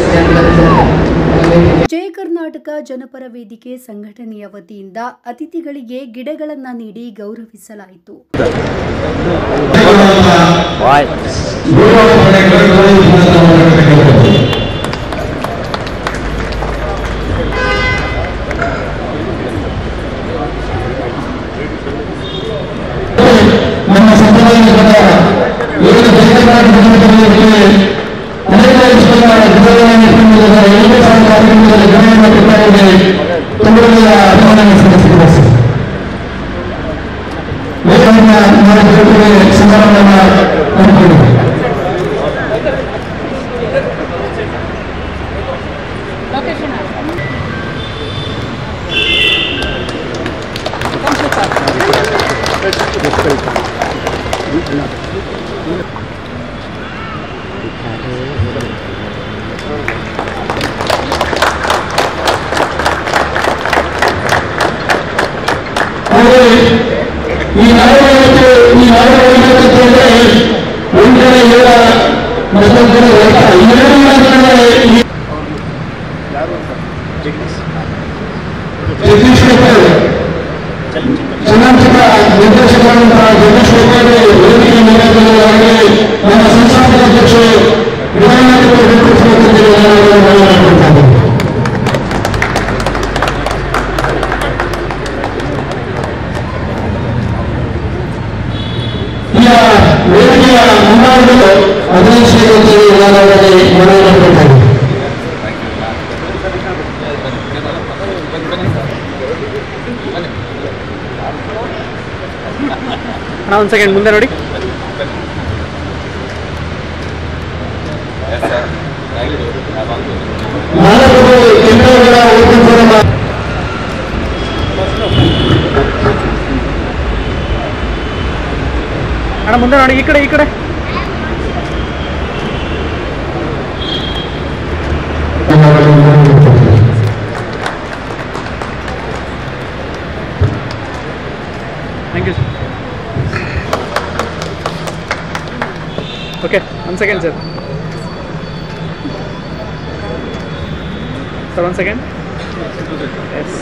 [SPEAKER 1] ಜಯ ಕರ್ನಾಟಕ ಜನಪರ ವೇದಿಕೆ ಸಂಘಟನೆಯ ವತಿಯಿಂದ ಅತಿಥಿಗಳಿಗೆ ಗಿಡಗಳನ್ನು ನೀಡಿ ಗೌರವಿಸಲಾಯಿತು
[SPEAKER 3] ನಮ್ಮ ಸಂಪ್ರದಾಯದ ಪ್ರಕಾರ ಏನು ಜಯಕರ್ನಾಟಕ ಜನಪದರಿಗೆ ಅನೇಕ ವಿಷಯಗಳ ಗಿಡಗಳನ್ನು ಇಟ್ಟುಕೊಂಡಿರುವ ಎಲ್ಲ ಸಾಲ ಕಾರ್ಯಕ್ರಮದಲ್ಲಿ ಗಣನೆಯನ್ನು ಕೊಟ್ಟವರಿಗೆ ತುಂಬುವುದರ ಅಭಿನಂದನೆ ಸಲ್ಲಿಸುತ್ತದೆ ಸರ್. ವೇದಿಕೆಯ ಮಾಡಿದ್ದಕ್ಕೆ ಸಮಾರಂಭವನ್ನು ಹಮ್ಮಿಕೊಂಡಿದೆ ಹಾಗೆ ಈ ನಾಯಕತ್ವ ಈ ನಾಯಕತ್ವ ಅಂದ್ರೆ ಒಂದು ಕಡೆ ಯೋಗ ಮತ್ತೊಂದು ಕಡೆ ರೈತ ಇವೆರಡು ಮಾತ್ರವೇ ಈ ಜಗದೀಶ್ ಶೆಟ್ಟರ್ ಚಲನಚಿತ್ರ ನಿರ್ದೇಶಕರಾದಂತಹ ಜಗದೀಶ್ ಶೆಟ್ಟರ್ ವೇದಿಕೆ ನೇತೃತ್ವದಲ್ಲಿ ನಮ್ಮ ಸಂಸ್ಥಾಪಕ ಅಧ್ಯಕ್ಷರು ವಿಧಾನಸಭೆ ನೇತೃತ್ವದಲ್ಲಿ ಮಾತನಾಡುತ್ತಾರೆ ಈಗ ವೇದಿಕೆಯ ಮುಂಭಾಗದಲ್ಲಿ ಹದಿನೈದು ಶ್ರೀಮಂತರು ಎಲ್ಲರಲ್ಲಿ ಮನವಿ ಮಾಡಬೇಕಾಗಿದೆ
[SPEAKER 8] ಅಣ್ಣ ಒಂದು ಸೆಕೆಂಡ್ ಮುಂದೆ ನೋಡಿ
[SPEAKER 3] ನಾಲ್ಕು ಕೇಂದ್ರಗಳ ಓಪನ್ ಫೋರಂ
[SPEAKER 8] ಅಣ್ಣ ಮುಂದೆ ನೋಡಿ ಈ ಕಡೆ ಈ ಕಡೆ ಥ್ಯಾಂಕ್ ಯು ಸರ್ ಓಕೆ ಒಂದು ಸೆಕೆಂಡ್ ಸರ್ ಸರ್ ಒಂದು ಸೆಕೆಂಡ್ ಎಸ್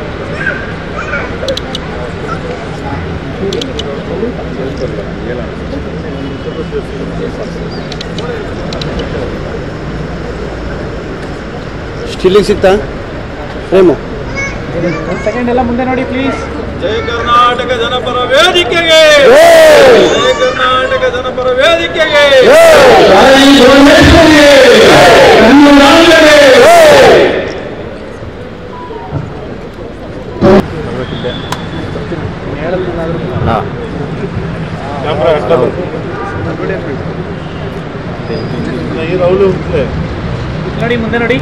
[SPEAKER 9] ಸ್ಟಿಲ್ಲಿಗೆ ಸಿಗ್ತಾ ಫ್ರೇಮು
[SPEAKER 8] ಒಂದು ಸೆಕೆಂಡ್ ಎಲ್ಲ ಮುಂದೆ ನೋಡಿ ಪ್ಲೀಸ್
[SPEAKER 4] ಜಯ ಕರ್ನಾಟಕ ಜನಪರ ವೇದಿಕೆಗೆ ಜಯ ಕರ್ನಾಟಕ ಜನಪರ ವೇದಿಕೆಗೆ
[SPEAKER 3] ತಾಯಿ ಭುವನೇಶ್ವರಿಗೆ ಕಣ್ಣು ನಾಲ್ಕನೇ
[SPEAKER 8] ನೋಡಿ ಮುಂದೆ ನೋಡಿ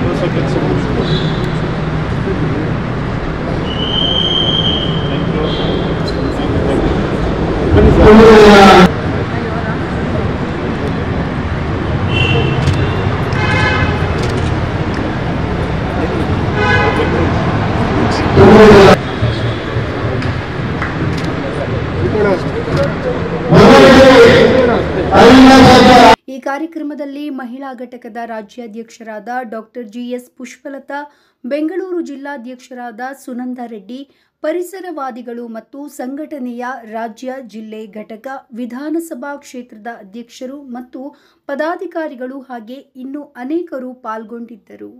[SPEAKER 1] ಈ ಕಾರ್ಯಕ್ರಮದಲ್ಲಿ ಮಹಿಳಾ ಘಟಕದ ರಾಜ್ಯಾಧ್ಯಕ್ಷರಾದ ಡಾಕ್ಟರ್ ಜಿಎಸ್ ಪುಷ್ಪಲತಾ ಬೆಂಗಳೂರು ಜಿಲ್ಲಾಧ್ಯಕ್ಷರಾದ ಸುನಂದ ರೆಡ್ಡಿ ಪರಿಸರವಾದಿಗಳು ಮತ್ತು ಸಂಘಟನೆಯ ರಾಜ್ಯ ಜಿಲ್ಲೆ ಘಟಕ ವಿಧಾನಸಭಾ ಕ್ಷೇತ್ರದ ಅಧ್ಯಕ್ಷರು ಮತ್ತು ಪದಾಧಿಕಾರಿಗಳು ಹಾಗೆ ಇನ್ನು ಅನೇಕರು ಪಾಲ್ಗೊಂಡಿದ್ದರು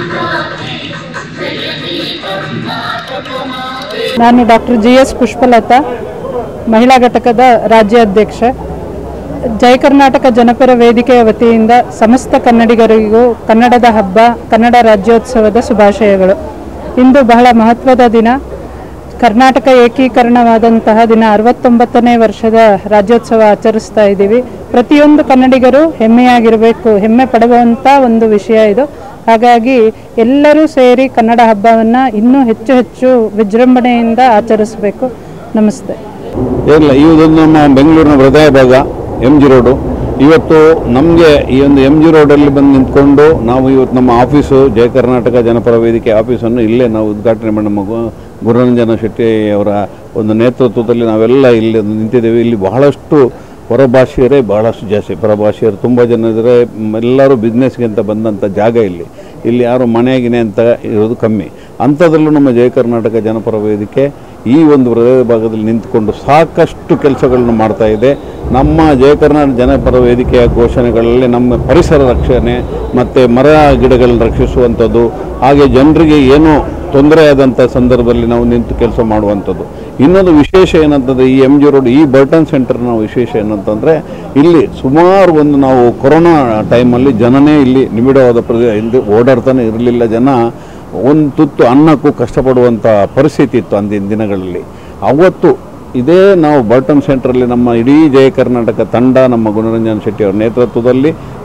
[SPEAKER 10] ನಾನು ಡಾಕ್ಟರ್ ಜಿ ಎಸ್ ಪುಷ್ಪಲತಾ ಮಹಿಳಾ ಘಟಕದ ರಾಜ್ಯಾಧ್ಯಕ್ಷೆ ಜಯ ಕರ್ನಾಟಕ ಜನಪರ ವೇದಿಕೆಯ ವತಿಯಿಂದ ಸಮಸ್ತ ಕನ್ನಡಿಗರಿಗೂ ಕನ್ನಡದ ಹಬ್ಬ ಕನ್ನಡ ರಾಜ್ಯೋತ್ಸವದ ಶುಭಾಶಯಗಳು ಇಂದು ಬಹಳ ಮಹತ್ವದ ದಿನ ಕರ್ನಾಟಕ ಏಕೀಕರಣವಾದಂತಹ ದಿನ ಅರವತ್ತೊಂಬತ್ತನೇ ವರ್ಷದ ರಾಜ್ಯೋತ್ಸವ ಆಚರಿಸ್ತಾ ಇದ್ದೀವಿ ಪ್ರತಿಯೊಂದು ಕನ್ನಡಿಗರು ಹೆಮ್ಮೆಯಾಗಿರಬೇಕು ಹೆಮ್ಮೆ ಪಡುವಂಥ ಒಂದು ವಿಷಯ ಇದು ಹಾಗಾಗಿ ಎಲ್ಲರೂ ಸೇರಿ ಕನ್ನಡ ಹಬ್ಬವನ್ನು ಇನ್ನೂ ಹೆಚ್ಚು ಹೆಚ್ಚು ವಿಜೃಂಭಣೆಯಿಂದ ಆಚರಿಸಬೇಕು ನಮಸ್ತೆ
[SPEAKER 4] ಏನಿಲ್ಲ ಇದೊಂದು ನಮ್ಮ ಬೆಂಗಳೂರಿನ ಹೃದಯ ಭಾಗ ಎಮ್ ಜಿ ರೋಡು ಇವತ್ತು ನಮಗೆ ಈ ಒಂದು ಎಮ್ ಜಿ ರೋಡಲ್ಲಿ ಬಂದು ನಿಂತ್ಕೊಂಡು ನಾವು ಇವತ್ತು ನಮ್ಮ ಆಫೀಸು ಜಯ ಕರ್ನಾಟಕ ಜನಪರ ವೇದಿಕೆ ಆಫೀಸನ್ನು ಇಲ್ಲೇ ನಾವು ಉದ್ಘಾಟನೆ ಮಾಡಿ ನಮ್ಮ ಗು- ಗುರುರಂಜನ ಶೆಟ್ಟಿ ಅವರ ಒಂದು ನೇತೃತ್ವದಲ್ಲಿ ನಾವೆಲ್ಲ ಇಲ್ಲಿ ನಿಂತಿದ್ದೇವೆ ಇಲ್ಲಿ ಬಹಳಷ್ಟು ಹೊರಭಾಷೆಯರೇ ಬಹಳಷ್ಟು ಜಾಸ್ತಿ ಪರಭಾಷೆಯರು ತುಂಬ ಜನ ಇದ್ದಾರೆ ಮ್, ಎಲ್ಲರೂ ಬಿಸ್ನೆಸ್ಗೆ ಅಂತ ಬಂದಂಥ ಜಾಗ ಇಲ್ಲಿ ಇಲ್ಲಿ ಯಾರು ಮನೆಗಿನೇ ಅಂತ ಇರೋದು ಕಮ್ಮಿ ಅಂಥದ್ರಲ್ಲೂ ನಮ್ಮ ಜಯ ಕರ್ನಾಟಕ ಜನಪರ ವೇದಿಕೆ ಈ ಒಂದು ಹೃದಯ ಭಾಗದಲ್ಲಿ ನಿಂತುಕೊಂಡು ಸಾಕಷ್ಟು ಕೆಲಸಗಳನ್ನು ಮಾಡ್ತಾ ಇದೆ ನಮ್ಮ ಜಯ ಕರ್ನಾಟಕ ಜನಪರ ವೇದಿಕೆಯ ಘೋಷಣೆಗಳಲ್ಲಿ ನಮ್ಮ ಪರಿಸರ ರಕ್ಷಣೆ ಮತ್ತು ಮರ ಗಿಡಗಳನ್ನು ರಕ್ಷಿಸುವಂಥದ್ದು ಹಾಗೆ ಜನರಿಗೆ ಏನೋ ತೊಂದರೆ ಆದಂಥ ಸಂದರ್ಭದಲ್ಲಿ ನಾವು ನಿಂತು ಕೆಲಸ ಮಾಡುವಂಥದ್ದು ಇನ್ನೊಂದು ವಿಶೇಷ ಏನಂತಂದರೆ ಈ ಎಮ್ ಜಿ ರೋಡ್ ಈ ಬರ್ಟನ್ ಸೆಂಟರ್ನ ವಿಶೇಷ ಏನಂತಂದರೆ ಇಲ್ಲಿ ಸುಮಾರು ಒಂದು ನಾವು ಕೊರೋನಾ ಟೈಮಲ್ಲಿ ಜನನೇ ಇಲ್ಲಿ ನಿಬಿಡವಾದ ಪ್ರದೇಶ ಇಲ್ಲಿ ಓಡಾಡ್ತಾನೆ ಇರಲಿಲ್ಲ ಜನ ಒಂದು ತುತ್ತು ಅನ್ನಕ್ಕೂ ಕಷ್ಟಪಡುವಂಥ ಪರಿಸ್ಥಿತಿ ಇತ್ತು ಅಂದಿನ ದಿನಗಳಲ್ಲಿ ಅವತ್ತು ಇದೇ ನಾವು ಬರ್ಟನ್ ಸೆಂಟ್ರಲ್ಲಿ ನಮ್ಮ ಇಡೀ ಜಯ ಕರ್ನಾಟಕ ತಂಡ ನಮ್ಮ ಗುಣರಂಜನ್ ಶೆಟ್ಟಿ ಅವರ ನೇತೃತ್ವದಲ್ಲಿ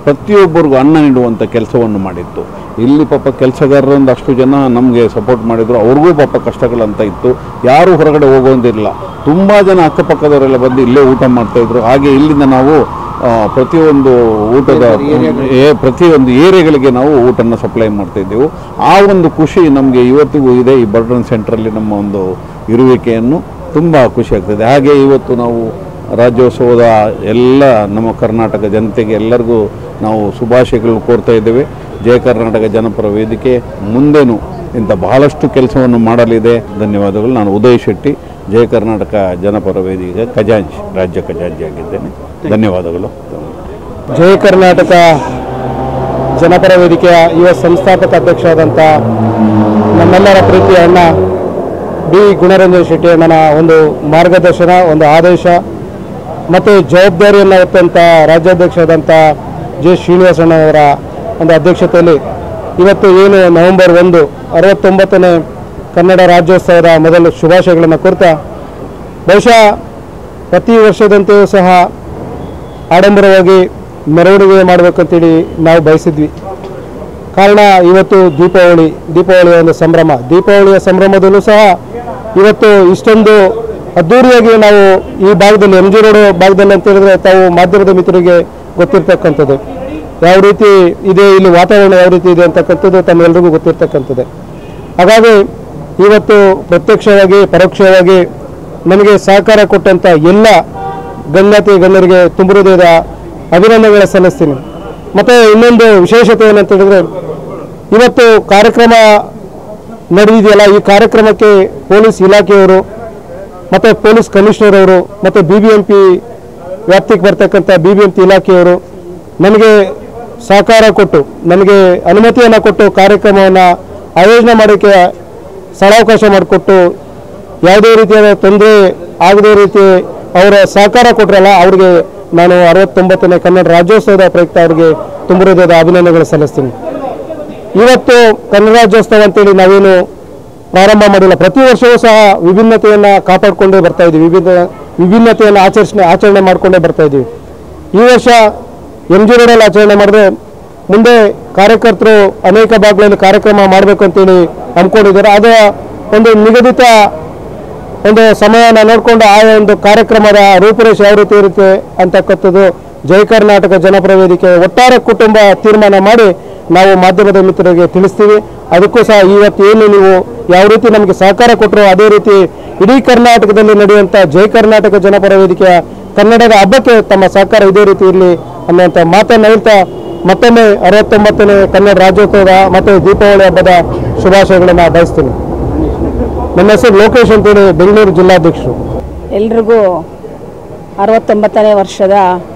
[SPEAKER 11] ಪ್ರತಿಯೊಬ್ಬರಿಗೂ ಅನ್ನ ನೀಡುವಂಥ ಕೆಲಸವನ್ನು ಮಾಡಿತ್ತು ಇಲ್ಲಿ ಪಾಪ ಕೆಲಸಗಾರರೊಂದು ಅಷ್ಟು ಜನ ನಮಗೆ ಸಪೋರ್ಟ್ ಮಾಡಿದ್ರು ಅವ್ರಿಗೂ ಪಾಪ ಕಷ್ಟಗಳಂತ ಇತ್ತು ಯಾರೂ ಹೊರಗಡೆ ಹೋಗೋದಿಲ್ಲ ತುಂಬ ಜನ ಅಕ್ಕಪಕ್ಕದವರೆಲ್ಲ ಬಂದು ಇಲ್ಲೇ ಊಟ ಮಾಡ್ತಾಯಿದ್ರು ಹಾಗೆ ಇಲ್ಲಿಂದ ನಾವು ಆ, ಪ್ರತಿಯೊಂದು ಊಟದ ಏ ಪ್ರತಿಯೊಂದು ಏರಿಯಾಗಳಿಗೆ ನಾವು ಊಟನ ಸಪ್ಲೈ ಮಾಡ್ತಾ ಇದ್ದೆವು ಆ ಒಂದು ಖುಷಿ ನಮಗೆ ಇವತ್ತಿಗೂ ಇದೆ ಈ ಬರ್ಡನ್ ಸೆಂಟ್ರಲ್ಲಿ ನಮ್ಮ ಒಂದು ಇರುವಿಕೆಯನ್ನು ತುಂಬ ಖುಷಿ ಆಗ್ತದೆ ಹಾಗೆ ಇವತ್ತು ನಾವು ರಾಜ್ಯೋತ್ಸವದ ಎಲ್ಲ ನಮ್ಮ ಕರ್ನಾಟಕ ಜನತೆಗೆ ಎಲ್ಲರಿಗೂ ನಾವು ಶುಭಾಶಯಗಳು ಕೋರ್ತಾ ಇದ್ದೇವೆ ಜಯ ಕರ್ನಾಟಕ ಜನಪರ ವೇದಿಕೆ ಮುಂದೆನೂ ಇಂಥ ಬಹಳಷ್ಟು ಕೆಲಸವನ್ನು ಮಾಡಲಿದೆ ಧನ್ಯವಾದಗಳು ನಾನು ಉದಯ್ ಶೆಟ್ಟಿ ಜಯ ಕರ್ನಾಟಕ ಜನಪರ ವೇದಿಕೆ ಖಜಾಂಚಿ ರಾಜ್ಯ ಖಜಾಂಚಿ ಆಗಿದ್ದೇನೆ ಧನ್ಯವಾದಗಳು
[SPEAKER 12] ಜಯ ಕರ್ನಾಟಕ ಜನಪರ ವೇದಿಕೆಯ ಯುವ ಸಂಸ್ಥಾಪಕ ಅಧ್ಯಕ್ಷರಾದಂಥ ನಮ್ಮೆಲ್ಲರ ಪ್ರೀತಿಯ ಅಣ್ಣ ಬಿ ಗುಣರಂಜನ್ ಶೆಟ್ಟಿ ಅಣ್ಣನ ಒಂದು ಮಾರ್ಗದರ್ಶನ ಒಂದು ಆದೇಶ ಮತ್ತು ಜವಾಬ್ದಾರಿಯನ್ನು ಹೊತ್ತಂಥ ರಾಜ್ಯಾಧ್ಯಕ್ಷರಾದಂಥ ಜೆ ಶ್ರೀನಿವಾಸಣ್ಣವರ ಒಂದು ಅಧ್ಯಕ್ಷತೆಯಲ್ಲಿ ಇವತ್ತು ಏನು ನವೆಂಬರ್ ಒಂದು ಅರವತ್ತೊಂಬತ್ತನೇ ಕನ್ನಡ ರಾಜ್ಯೋತ್ಸವದ ಮೊದಲು ಶುಭಾಶಯಗಳನ್ನು ಕೋರ್ತಾ ಬಹುಶಃ ಪ್ರತಿ ವರ್ಷದಂತೆಯೂ ಸಹ ಆಡಂಬರವಾಗಿ ಮೆರವಣಿಗೆ ಮಾಡಬೇಕಂತೇಳಿ ನಾವು ಬಯಸಿದ್ವಿ ಕಾರಣ ಇವತ್ತು ದೀಪಾವಳಿ ದೀಪಾವಳಿಯ ಒಂದು ಸಂಭ್ರಮ ದೀಪಾವಳಿಯ ಸಂಭ್ರಮದಲ್ಲೂ ಸಹ ಇವತ್ತು ಇಷ್ಟೊಂದು ಅದ್ಧೂರಿಯಾಗಿ ನಾವು ಈ ಭಾಗದಲ್ಲಿ ಎಂ ಜಿ ರೋಡ್ ಭಾಗದಲ್ಲಿ ಅಂತ ಹೇಳಿದ್ರೆ ತಾವು ಮಾಧ್ಯಮದ ಮಿತ್ರರಿಗೆ ಗೊತ್ತಿರ್ತಕ್ಕಂಥದ್ದು ಯಾವ ರೀತಿ ಇದೆ ಇಲ್ಲಿ ವಾತಾವರಣ ಯಾವ ರೀತಿ ಇದೆ ಅಂತಕ್ಕಂಥದ್ದು ತಮ್ಮೆಲ್ಲರಿಗೂ ಗೊತ್ತಿರ್ತಕ್ಕಂಥದ್ದು ಹಾಗಾಗಿ ಇವತ್ತು ಪ್ರತ್ಯಕ್ಷವಾಗಿ ಪರೋಕ್ಷವಾಗಿ ನನಗೆ ಸಹಕಾರ ಕೊಟ್ಟಂಥ ಎಲ್ಲ ಗಣ್ಯತೆ ಗಣ್ಯರಿಗೆ ತುಂಬ ಹೃದಯದ ಅಭಿನಂದನೆಗಳ ಸಲ್ಲಿಸ್ತೀನಿ ಮತ್ತು ಇನ್ನೊಂದು ವಿಶೇಷತೆ ಏನಂತ ಹೇಳಿದ್ರೆ ಇವತ್ತು ಕಾರ್ಯಕ್ರಮ ನಡೆದಿದೆಯಲ್ಲ ಈ ಕಾರ್ಯಕ್ರಮಕ್ಕೆ ಪೊಲೀಸ್ ಇಲಾಖೆಯವರು ಮತ್ತು ಪೊಲೀಸ್ ಕಮಿಷನರ್ ಅವರು ಮತ್ತು ಬಿ ಬಿ ಎಂ ಪಿ ವ್ಯಾಪ್ತಿಗೆ ಬರ್ತಕ್ಕಂಥ ಬಿ ಬಿ ಎಂ ಪಿ ಇಲಾಖೆಯವರು ನನಗೆ ಸಹಕಾರ ಕೊಟ್ಟು ನನಗೆ ಅನುಮತಿಯನ್ನು ಕೊಟ್ಟು ಕಾರ್ಯಕ್ರಮವನ್ನು ಆಯೋಜನೆ ಮಾಡೋಕ್ಕೆ ಸ್ಥಳಾವಕಾಶ ಮಾಡಿಕೊಟ್ಟು ಯಾವುದೇ ರೀತಿಯಾದ ತೊಂದರೆ ಆಗದೇ ರೀತಿ ಅವರ ಸಹಕಾರ ಕೊಟ್ಟರಲ್ಲ ಅವರಿಗೆ ನಾನು ಅರವತ್ತೊಂಬತ್ತನೇ ಕನ್ನಡ ರಾಜ್ಯೋತ್ಸವದ ಪ್ರಯುಕ್ತ ಅವರಿಗೆ ತುಂಬ ಹೃದಯದ ಅಭಿನಂದನೆಗಳು ಸಲ್ಲಿಸ್ತೀನಿ ಇವತ್ತು ಕನ್ನಡ ರಾಜ್ಯೋತ್ಸವ ಅಂತೇಳಿ ನಾವೇನು ಪ್ರಾರಂಭ ಮಾಡಿಲ್ಲ ಪ್ರತಿ ವರ್ಷವೂ ಸಹ ವಿಭಿನ್ನತೆಯನ್ನು ಕಾಪಾಡಿಕೊಂಡೇ ಬರ್ತಾ ಇದ್ದೀವಿ ವಿಭಿನ್ನ ವಿಭಿನ್ನತೆಯನ್ನು ಆಚರಿಸ ಆಚರಣೆ ಮಾಡಿಕೊಂಡೇ ಬರ್ತಾ ಇದ್ದೀವಿ ಈ ವರ್ಷ ಎಂ ಜಿ ರೋಡಲ್ಲಿ ಆಚರಣೆ ಮಾಡಿದ್ರೆ ಮುಂದೆ ಕಾರ್ಯಕರ್ತರು ಅನೇಕ ಭಾಗಗಳಲ್ಲಿ ಕಾರ್ಯಕ್ರಮ ಮಾಡಬೇಕು ಅಂತೇಳಿ ಅಂದ್ಕೊಂಡಿದ್ದಾರೆ ಅದರ ಒಂದು ನಿಗದಿತ ಒಂದು ಸಮಯನ ನೋಡಿಕೊಂಡು ಆ ಒಂದು ಕಾರ್ಯಕ್ರಮದ ರೂಪುರೇಷೆ ಯಾವ ರೀತಿ ಇರುತ್ತೆ ಅಂತಕ್ಕಂಥದ್ದು ಜಯ ಕರ್ನಾಟಕ ಜನಪರ ವೇದಿಕೆ ಒಟ್ಟಾರೆ ಕುಟುಂಬ ತೀರ್ಮಾನ ಮಾಡಿ ನಾವು ಮಾಧ್ಯಮದ ಮಿತ್ರರಿಗೆ ತಿಳಿಸ್ತೀವಿ ಅದಕ್ಕೂ ಸಹ ಇವತ್ತು ಏನು ನೀವು ಯಾವ ರೀತಿ ನಮಗೆ ಸಹಕಾರ ಕೊಟ್ಟರು ಅದೇ ರೀತಿ ಇಡೀ ಕರ್ನಾಟಕದಲ್ಲಿ ನಡೆಯುವಂಥ ಜಯ ಕರ್ನಾಟಕ ಜನಪರ ವೇದಿಕೆಯ ಕನ್ನಡದ ಹಬ್ಬಕ್ಕೆ ತಮ್ಮ ಸಹಕಾರ ಇದೇ ರೀತಿ ಇರಲಿ ಅನ್ನುವಂಥ ಮಾತನ್ನು ಹೇಳ್ತಾ ಮತ್ತೊಮ್ಮೆ ಅರವತ್ತೊಂಬತ್ತನೇ ಕನ್ನಡ ರಾಜ್ಯೋತ್ಸವದ ಮತ್ತು ದೀಪಾವಳಿ ಹಬ್ಬದ ಶುಭಾಶಯಗಳನ್ನು ಬಯಸ್ತೀನಿ ನನ್ನ ಹೆಸರು ಲೋಕೇಶ್ ಅಂತೇಳಿ ಬೆಂಗಳೂರು ಜಿಲ್ಲಾಧ್ಯಕ್ಷರು
[SPEAKER 6] ಎಲ್ರಿಗೂ ಅರವತ್ತೊಂಬತ್ತನೇ ವರ್ಷದ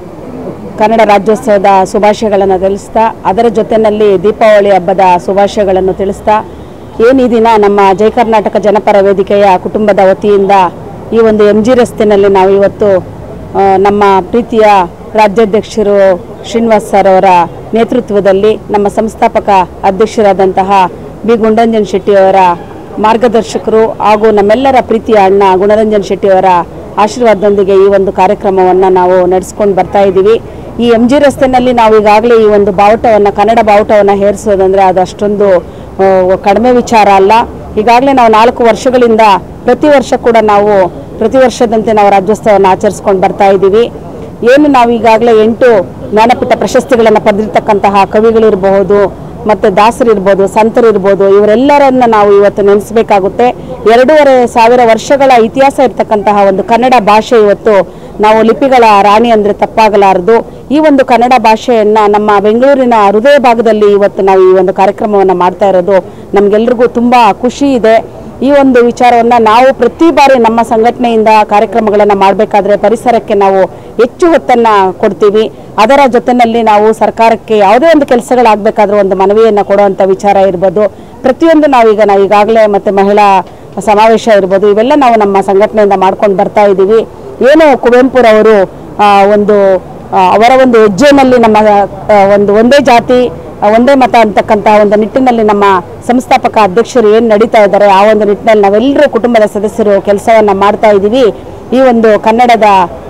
[SPEAKER 6] ಕನ್ನಡ ರಾಜ್ಯೋತ್ಸವದ ಶುಭಾಶಯಗಳನ್ನು ತಿಳಿಸ್ತಾ ಅದರ ಜೊತೆಯಲ್ಲಿ ದೀಪಾವಳಿ ಹಬ್ಬದ ಶುಭಾಶಯಗಳನ್ನು ತಿಳಿಸ್ತಾ ಏನು ಈ ದಿನ ನಮ್ಮ ಜಯ ಕರ್ನಾಟಕ ಜನಪರ ವೇದಿಕೆಯ ಕುಟುಂಬದ ವತಿಯಿಂದ ಈ ಒಂದು ಎಂ ಜಿ ರಸ್ತೆಯಲ್ಲಿ ನಾವು ಇವತ್ತು ಆ, ನಮ್ಮ ಪ್ರೀತಿಯ ರಾಜ್ಯಾಧ್ಯಕ್ಷರು ಶ್ರೀನಿವಾಸ್ ಸರ್ ಅವರ ನೇತೃತ್ವದಲ್ಲಿ ನಮ್ಮ ಸಂಸ್ಥಾಪಕ ಅಧ್ಯಕ್ಷರಾದಂತಹ ಬಿ ಗುಂಡಂಜನ್ ಶೆಟ್ಟಿಯವರ ಮಾರ್ಗದರ್ಶಕರು ಹಾಗೂ ನಮ್ಮೆಲ್ಲರ ಪ್ರೀತಿಯ ಅಣ್ಣ ಗುಣರಂಜನ್ ಶೆಟ್ಟಿಯವರ ಆಶೀರ್ವಾದದೊಂದಿಗೆ ಈ ಒಂದು ಕಾರ್ಯಕ್ರಮವನ್ನು ನಾವು ನಡೆಸ್ಕೊಂಡು ಬರ್ತಾ ಇದ್ದೀವಿ ಈ ಎಂ ಜಿ ರಸ್ತೆಯಲ್ಲಿ ನಾವು ಈಗಾಗಲೇ ಈ ಒಂದು ಬಾವುಟವನ್ನು ಕನ್ನಡ ಬಾವುಟವನ್ನು ಹೇರಿಸೋದಂದರೆ ಅದು ಅಷ್ಟೊಂದು ಆ, ಕಡಿಮೆ ವಿಚಾರ ಅಲ್ಲ ಈಗಾಗಲೇ ನಾವು ನಾಲ್ಕು ವರ್ಷಗಳಿಂದ ಪ್ರತಿ ವರ್ಷ ಕೂಡ ನಾವು ಪ್ರತಿ ವರ್ಷದಂತೆ ನಾವು ರಾಜ್ಯೋತ್ಸವವನ್ನು ಆಚರಿಸ್ಕೊಂಡು ಬರ್ತಾ ಇದ್ದೀವಿ ಏನು ನಾವು ಈಗಾಗಲೇ ಎಂಟು ಜ್ಞಾನಪೀಠ ಪ್ರಶಸ್ತಿಗಳನ್ನು ಪಡೆದಿರ್ತಕ್ಕಂತಹ ಕವಿಗಳಿರಬಹುದು ಮತ್ತು ದಾಸರಿರ್ಬೋದು ಸಂತರಿರ್ಬೋದು ಇವರೆಲ್ಲರನ್ನ ನಾವು ಇವತ್ತು ನೆನೆಸಬೇಕಾಗುತ್ತೆ ಎರಡೂವರೆ ಸಾವಿರ ವರ್ಷಗಳ ಇತಿಹಾಸ ಇರತಕ್ಕಂತಹ ಒಂದು ಕನ್ನಡ ಭಾಷೆ ಇವತ್ತು ನಾವು ಲಿಪಿಗಳ ರಾಣಿ ಅಂದರೆ ತಪ್ಪಾಗಲಾರದು ಈ ಒಂದು ಕನ್ನಡ ಭಾಷೆಯನ್ನು ನಮ್ಮ ಬೆಂಗಳೂರಿನ ಹೃದಯ ಭಾಗದಲ್ಲಿ ಇವತ್ತು ನಾವು ಈ ಒಂದು ಕಾರ್ಯಕ್ರಮವನ್ನು ಮಾಡ್ತಾ ಇರೋದು ನಮಗೆಲ್ರಿಗೂ ತುಂಬ ಖುಷಿ ಇದೆ ಈ ಒಂದು ವಿಚಾರವನ್ನು ನಾವು ಪ್ರತಿ ಬಾರಿ ನಮ್ಮ ಸಂಘಟನೆಯಿಂದ ಕಾರ್ಯಕ್ರಮಗಳನ್ನು ಮಾಡಬೇಕಾದ್ರೆ ಪರಿಸರಕ್ಕೆ ನಾವು ಹೆಚ್ಚು ಹೊತ್ತನ್ನು ಕೊಡ್ತೀವಿ ಅದರ ಜೊತೆಯಲ್ಲಿ ನಾವು ಸರ್ಕಾರಕ್ಕೆ ಯಾವುದೇ ಒಂದು ಕೆಲಸಗಳಾಗಬೇಕಾದ್ರೂ ಒಂದು ಮನವಿಯನ್ನು ಕೊಡುವಂಥ ವಿಚಾರ ಇರ್ಬೋದು ಪ್ರತಿಯೊಂದು ನಾವೀಗ ನಾವು ಈಗಾಗಲೇ ಮತ್ತು ಮಹಿಳಾ ಸಮಾವೇಶ ಇರ್ಬೋದು ಇವೆಲ್ಲ ನಾವು ನಮ್ಮ ಸಂಘಟನೆಯಿಂದ ಮಾಡ್ಕೊಂಡು ಬರ್ತಾ ಇದ್ದೀವಿ ಏನು ಕುವೆಂಪುರವರು ಆ, ಒಂದು ಆ, ಅವರ ಒಂದು ಹೆಜ್ಜೆನಲ್ಲಿ ನಮ್ಮ ಆ, ಒಂದು ಒಂದೇ ಜಾತಿ ಆ, ಒಂದೇ ಮತ ಅಂತಕ್ಕಂತಹ ಒಂದು ನಿಟ್ಟಿನಲ್ಲಿ ನಮ್ಮ ಸಂಸ್ಥಾಪಕ ಅಧ್ಯಕ್ಷರು ಏನು ನಡೀತಾ ಇದ್ದಾರೆ ಆ ಒಂದು ನಿಟ್ಟಿನಲ್ಲಿ ನಾವೆಲ್ಲರೂ ಕುಟುಂಬದ ಸದಸ್ಯರು ಕೆಲಸವನ್ನು ಮಾಡ್ತಾ ಇದ್ದೀವಿ ಈ ಒಂದು ಕನ್ನಡದ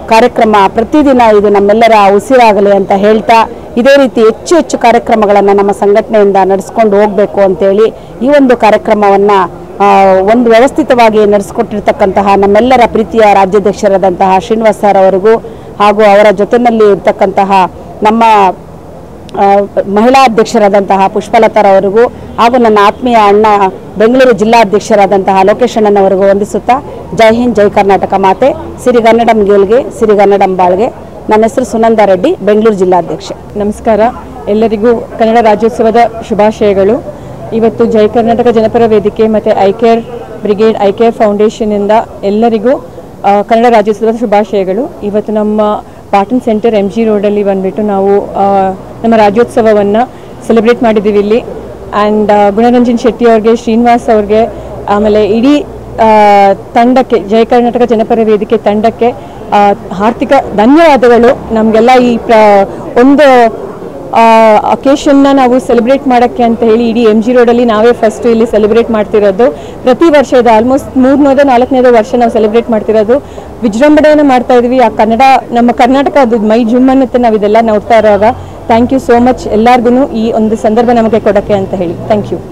[SPEAKER 6] ಕಾರ್ಯಕ್ರಮ ಪ್ರತಿದಿನ ಇದು ನಮ್ಮೆಲ್ಲರ ಉಸಿರಾಗಲಿ ಅಂತ ಹೇಳ್ತಾ ಇದೇ ರೀತಿ ಹೆಚ್ಚು ಹೆಚ್ಚು ಕಾರ್ಯಕ್ರಮಗಳನ್ನು ನಮ್ಮ ಸಂಘಟನೆಯಿಂದ ನಡೆಸ್ಕೊಂಡು ಹೋಗಬೇಕು ಅಂತೇಳಿ ಈ ಒಂದು ಕಾರ್ಯಕ್ರಮವನ್ನು ಒಂದು ವ್ಯವಸ್ಥಿತವಾಗಿ ನಡೆಸ್ಕೊಟ್ಟಿರ್ತಕ್ಕಂತಹ ನಮ್ಮೆಲ್ಲರ ಪ್ರೀತಿಯ ರಾಜ್ಯಾಧ್ಯಕ್ಷರಾದಂತಹ ಶ್ರೀನಿವಾಸ್ ಸರ್ ಅವರಿಗೂ ಹಾಗೂ ಅವರ ಜೊತೆಯಲ್ಲಿ ಇರ್ತಕ್ಕಂತಹ ನಮ್ಮ ಆ, ಮಹಿಳಾ ಅಧ್ಯಕ್ಷರಾದಂತಹ ಪುಷ್ಪಲತಾರವರಿಗೂ ಹಾಗೂ ನನ್ನ ಆತ್ಮೀಯ ಅಣ್ಣ ಬೆಂಗಳೂರು ಜಿಲ್ಲಾಧ್ಯಕ್ಷರಾದಂತಹ ಲೋಕೇಶ್ ಅಣ್ಣನವರಿಗೂ ವಂದಿಸುತ್ತಾ ಜೈ ಹಿಂದ್ ಜೈ ಕರ್ನಾಟಕ ಮಾತೆ ಸಿರಿಗನ್ನಡಂ ಗೆಲ್ಗೆ ಸಿರಿಗನ್ನಡಂ ಬಾಳ್ಗೆ ನನ್ನ ಹೆಸರು ಸುನಂದ ರೆಡ್ಡಿ ಬೆಂಗಳೂರು ಜಿಲ್ಲಾಧ್ಯಕ್ಷೆ
[SPEAKER 13] ನಮಸ್ಕಾರ ಎಲ್ಲರಿಗೂ ಕನ್ನಡ ರಾಜ್ಯೋತ್ಸವದ ಶುಭಾಶಯಗಳು ಇವತ್ತು ಜೈ ಕರ್ನಾಟಕ ಜನಪರ ವೇದಿಕೆ ಮತ್ತು ಐಕೇರ್ ಬ್ರಿಗೇಡ್ ಐಕೇರ್ ಫೌಂಡೇಶನಿಂದ ಎಲ್ಲರಿಗೂ ಆ, ಕನ್ನಡ ರಾಜ್ಯೋತ್ಸವದ ಶುಭಾಶಯಗಳು ಇವತ್ತು ನಮ್ಮ ಪಾಟನ್ ಸೆಂಟರ್ ಎಮ್ ಜಿ ರೋಡಲ್ಲಿ ಬಂದುಬಿಟ್ಟು ನಾವು ಆ, ನಮ್ಮ ರಾಜ್ಯೋತ್ಸವವನ್ನು ಸೆಲೆಬ್ರೇಟ್ ಮಾಡಿದ್ದೀವಿ ಇಲ್ಲಿ ಆ್ಯಂಡ್ ಗುಣರಂಜನ್ ಶೆಟ್ಟಿ ಅವ್ರಿಗೆ ಶ್ರೀನಿವಾಸ್ ಅವ್ರಿಗೆ ಆಮೇಲೆ ಇಡೀ ಆ, ತಂಡಕ್ಕೆ ಜಯ ಕರ್ನಾಟಕ ಜನಪರ ವೇದಿಕೆ ತಂಡಕ್ಕೆ ಆ, ಹಾರ್ದಿಕ ಧನ್ಯವಾದಗಳು ನಮಗೆಲ್ಲ ಈ ಪ್ರ ಒಂದು ಅಕೇಶನ್ನ ನಾವು ಸೆಲೆಬ್ರೇಟ್ ಮಾಡೋಕ್ಕೆ ಅಂತ ಹೇಳಿ ಇಡೀ ಎಮ್ ಜಿ ರೋಡಲ್ಲಿ ನಾವೇ ಫಸ್ಟ್ ಇಲ್ಲಿ ಸೆಲೆಬ್ರೇಟ್ ಮಾಡ್ತಿರೋದು ಪ್ರತಿ ವರ್ಷ ಇದು ಆಲ್ಮೋಸ್ಟ್ ಮೂರನೇದೋ ನಾಲ್ಕನೇದೋ ವರ್ಷ ನಾವು ಸೆಲೆಬ್ರೇಟ್ ಮಾಡ್ತಿರೋದು ವಿಜೃಂಭಣೆಯನ್ನು ಮಾಡ್ತಾ ಇದೀವಿ ಆ ಕನ್ನಡ ನಮ್ಮ ಕರ್ನಾಟಕ ಅದು ಮೈ ಜುಮ್ ಅನ್ನತ್ತೆ ನಾವು ಇದೆಲ್ಲ ನೋಡ್ತಾ ಇರೋವಾಗ ಥ್ಯಾಂಕ್ ಯು ಸೋ ಮಚ್ ಎಲ್ಲರಿಗೂ ಈ ಒಂದು ಸಂದರ್ಭ ನಮಗೆ ಕೊಡೋಕ್ಕೆ ಅಂತ ಹೇಳಿ ಥ್ಯಾಂಕ್ ಯು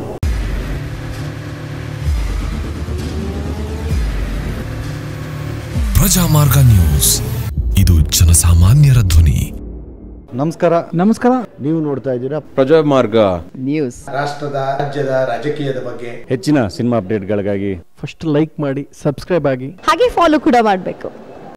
[SPEAKER 14] ಪ್ರಜಾಮಾರ್ಗ ನ್ಯೂಸ್ ಇದು ಜನಸಾಮಾನ್ಯರ ಧ್ವನಿ
[SPEAKER 9] ನಮಸ್ಕಾರ
[SPEAKER 8] ನಮಸ್ಕಾರ
[SPEAKER 9] ನೀವು ನೋಡ್ತಾ ಇದ್ದೀರಾ
[SPEAKER 11] ಪ್ರಜಾಮಾರ್ಗ
[SPEAKER 8] ನ್ಯೂಸ್
[SPEAKER 15] ರಾಷ್ಟ್ರದ ರಾಜ್ಯದ ರಾಜಕೀಯದ ಬಗ್ಗೆ
[SPEAKER 9] ಹೆಚ್ಚಿನ ಸಿನಿಮಾ ಅಪ್ಡೇಟ್ಗಳಿಗಾಗಿ
[SPEAKER 8] ಫಸ್ಟ್ ಲೈಕ್ ಮಾಡಿ ಸಬ್ಸ್ಕ್ರೈಬ್ ಆಗಿ
[SPEAKER 16] ಹಾಗೆ ಫಾಲೋ ಕೂಡ ಮಾಡಬೇಕು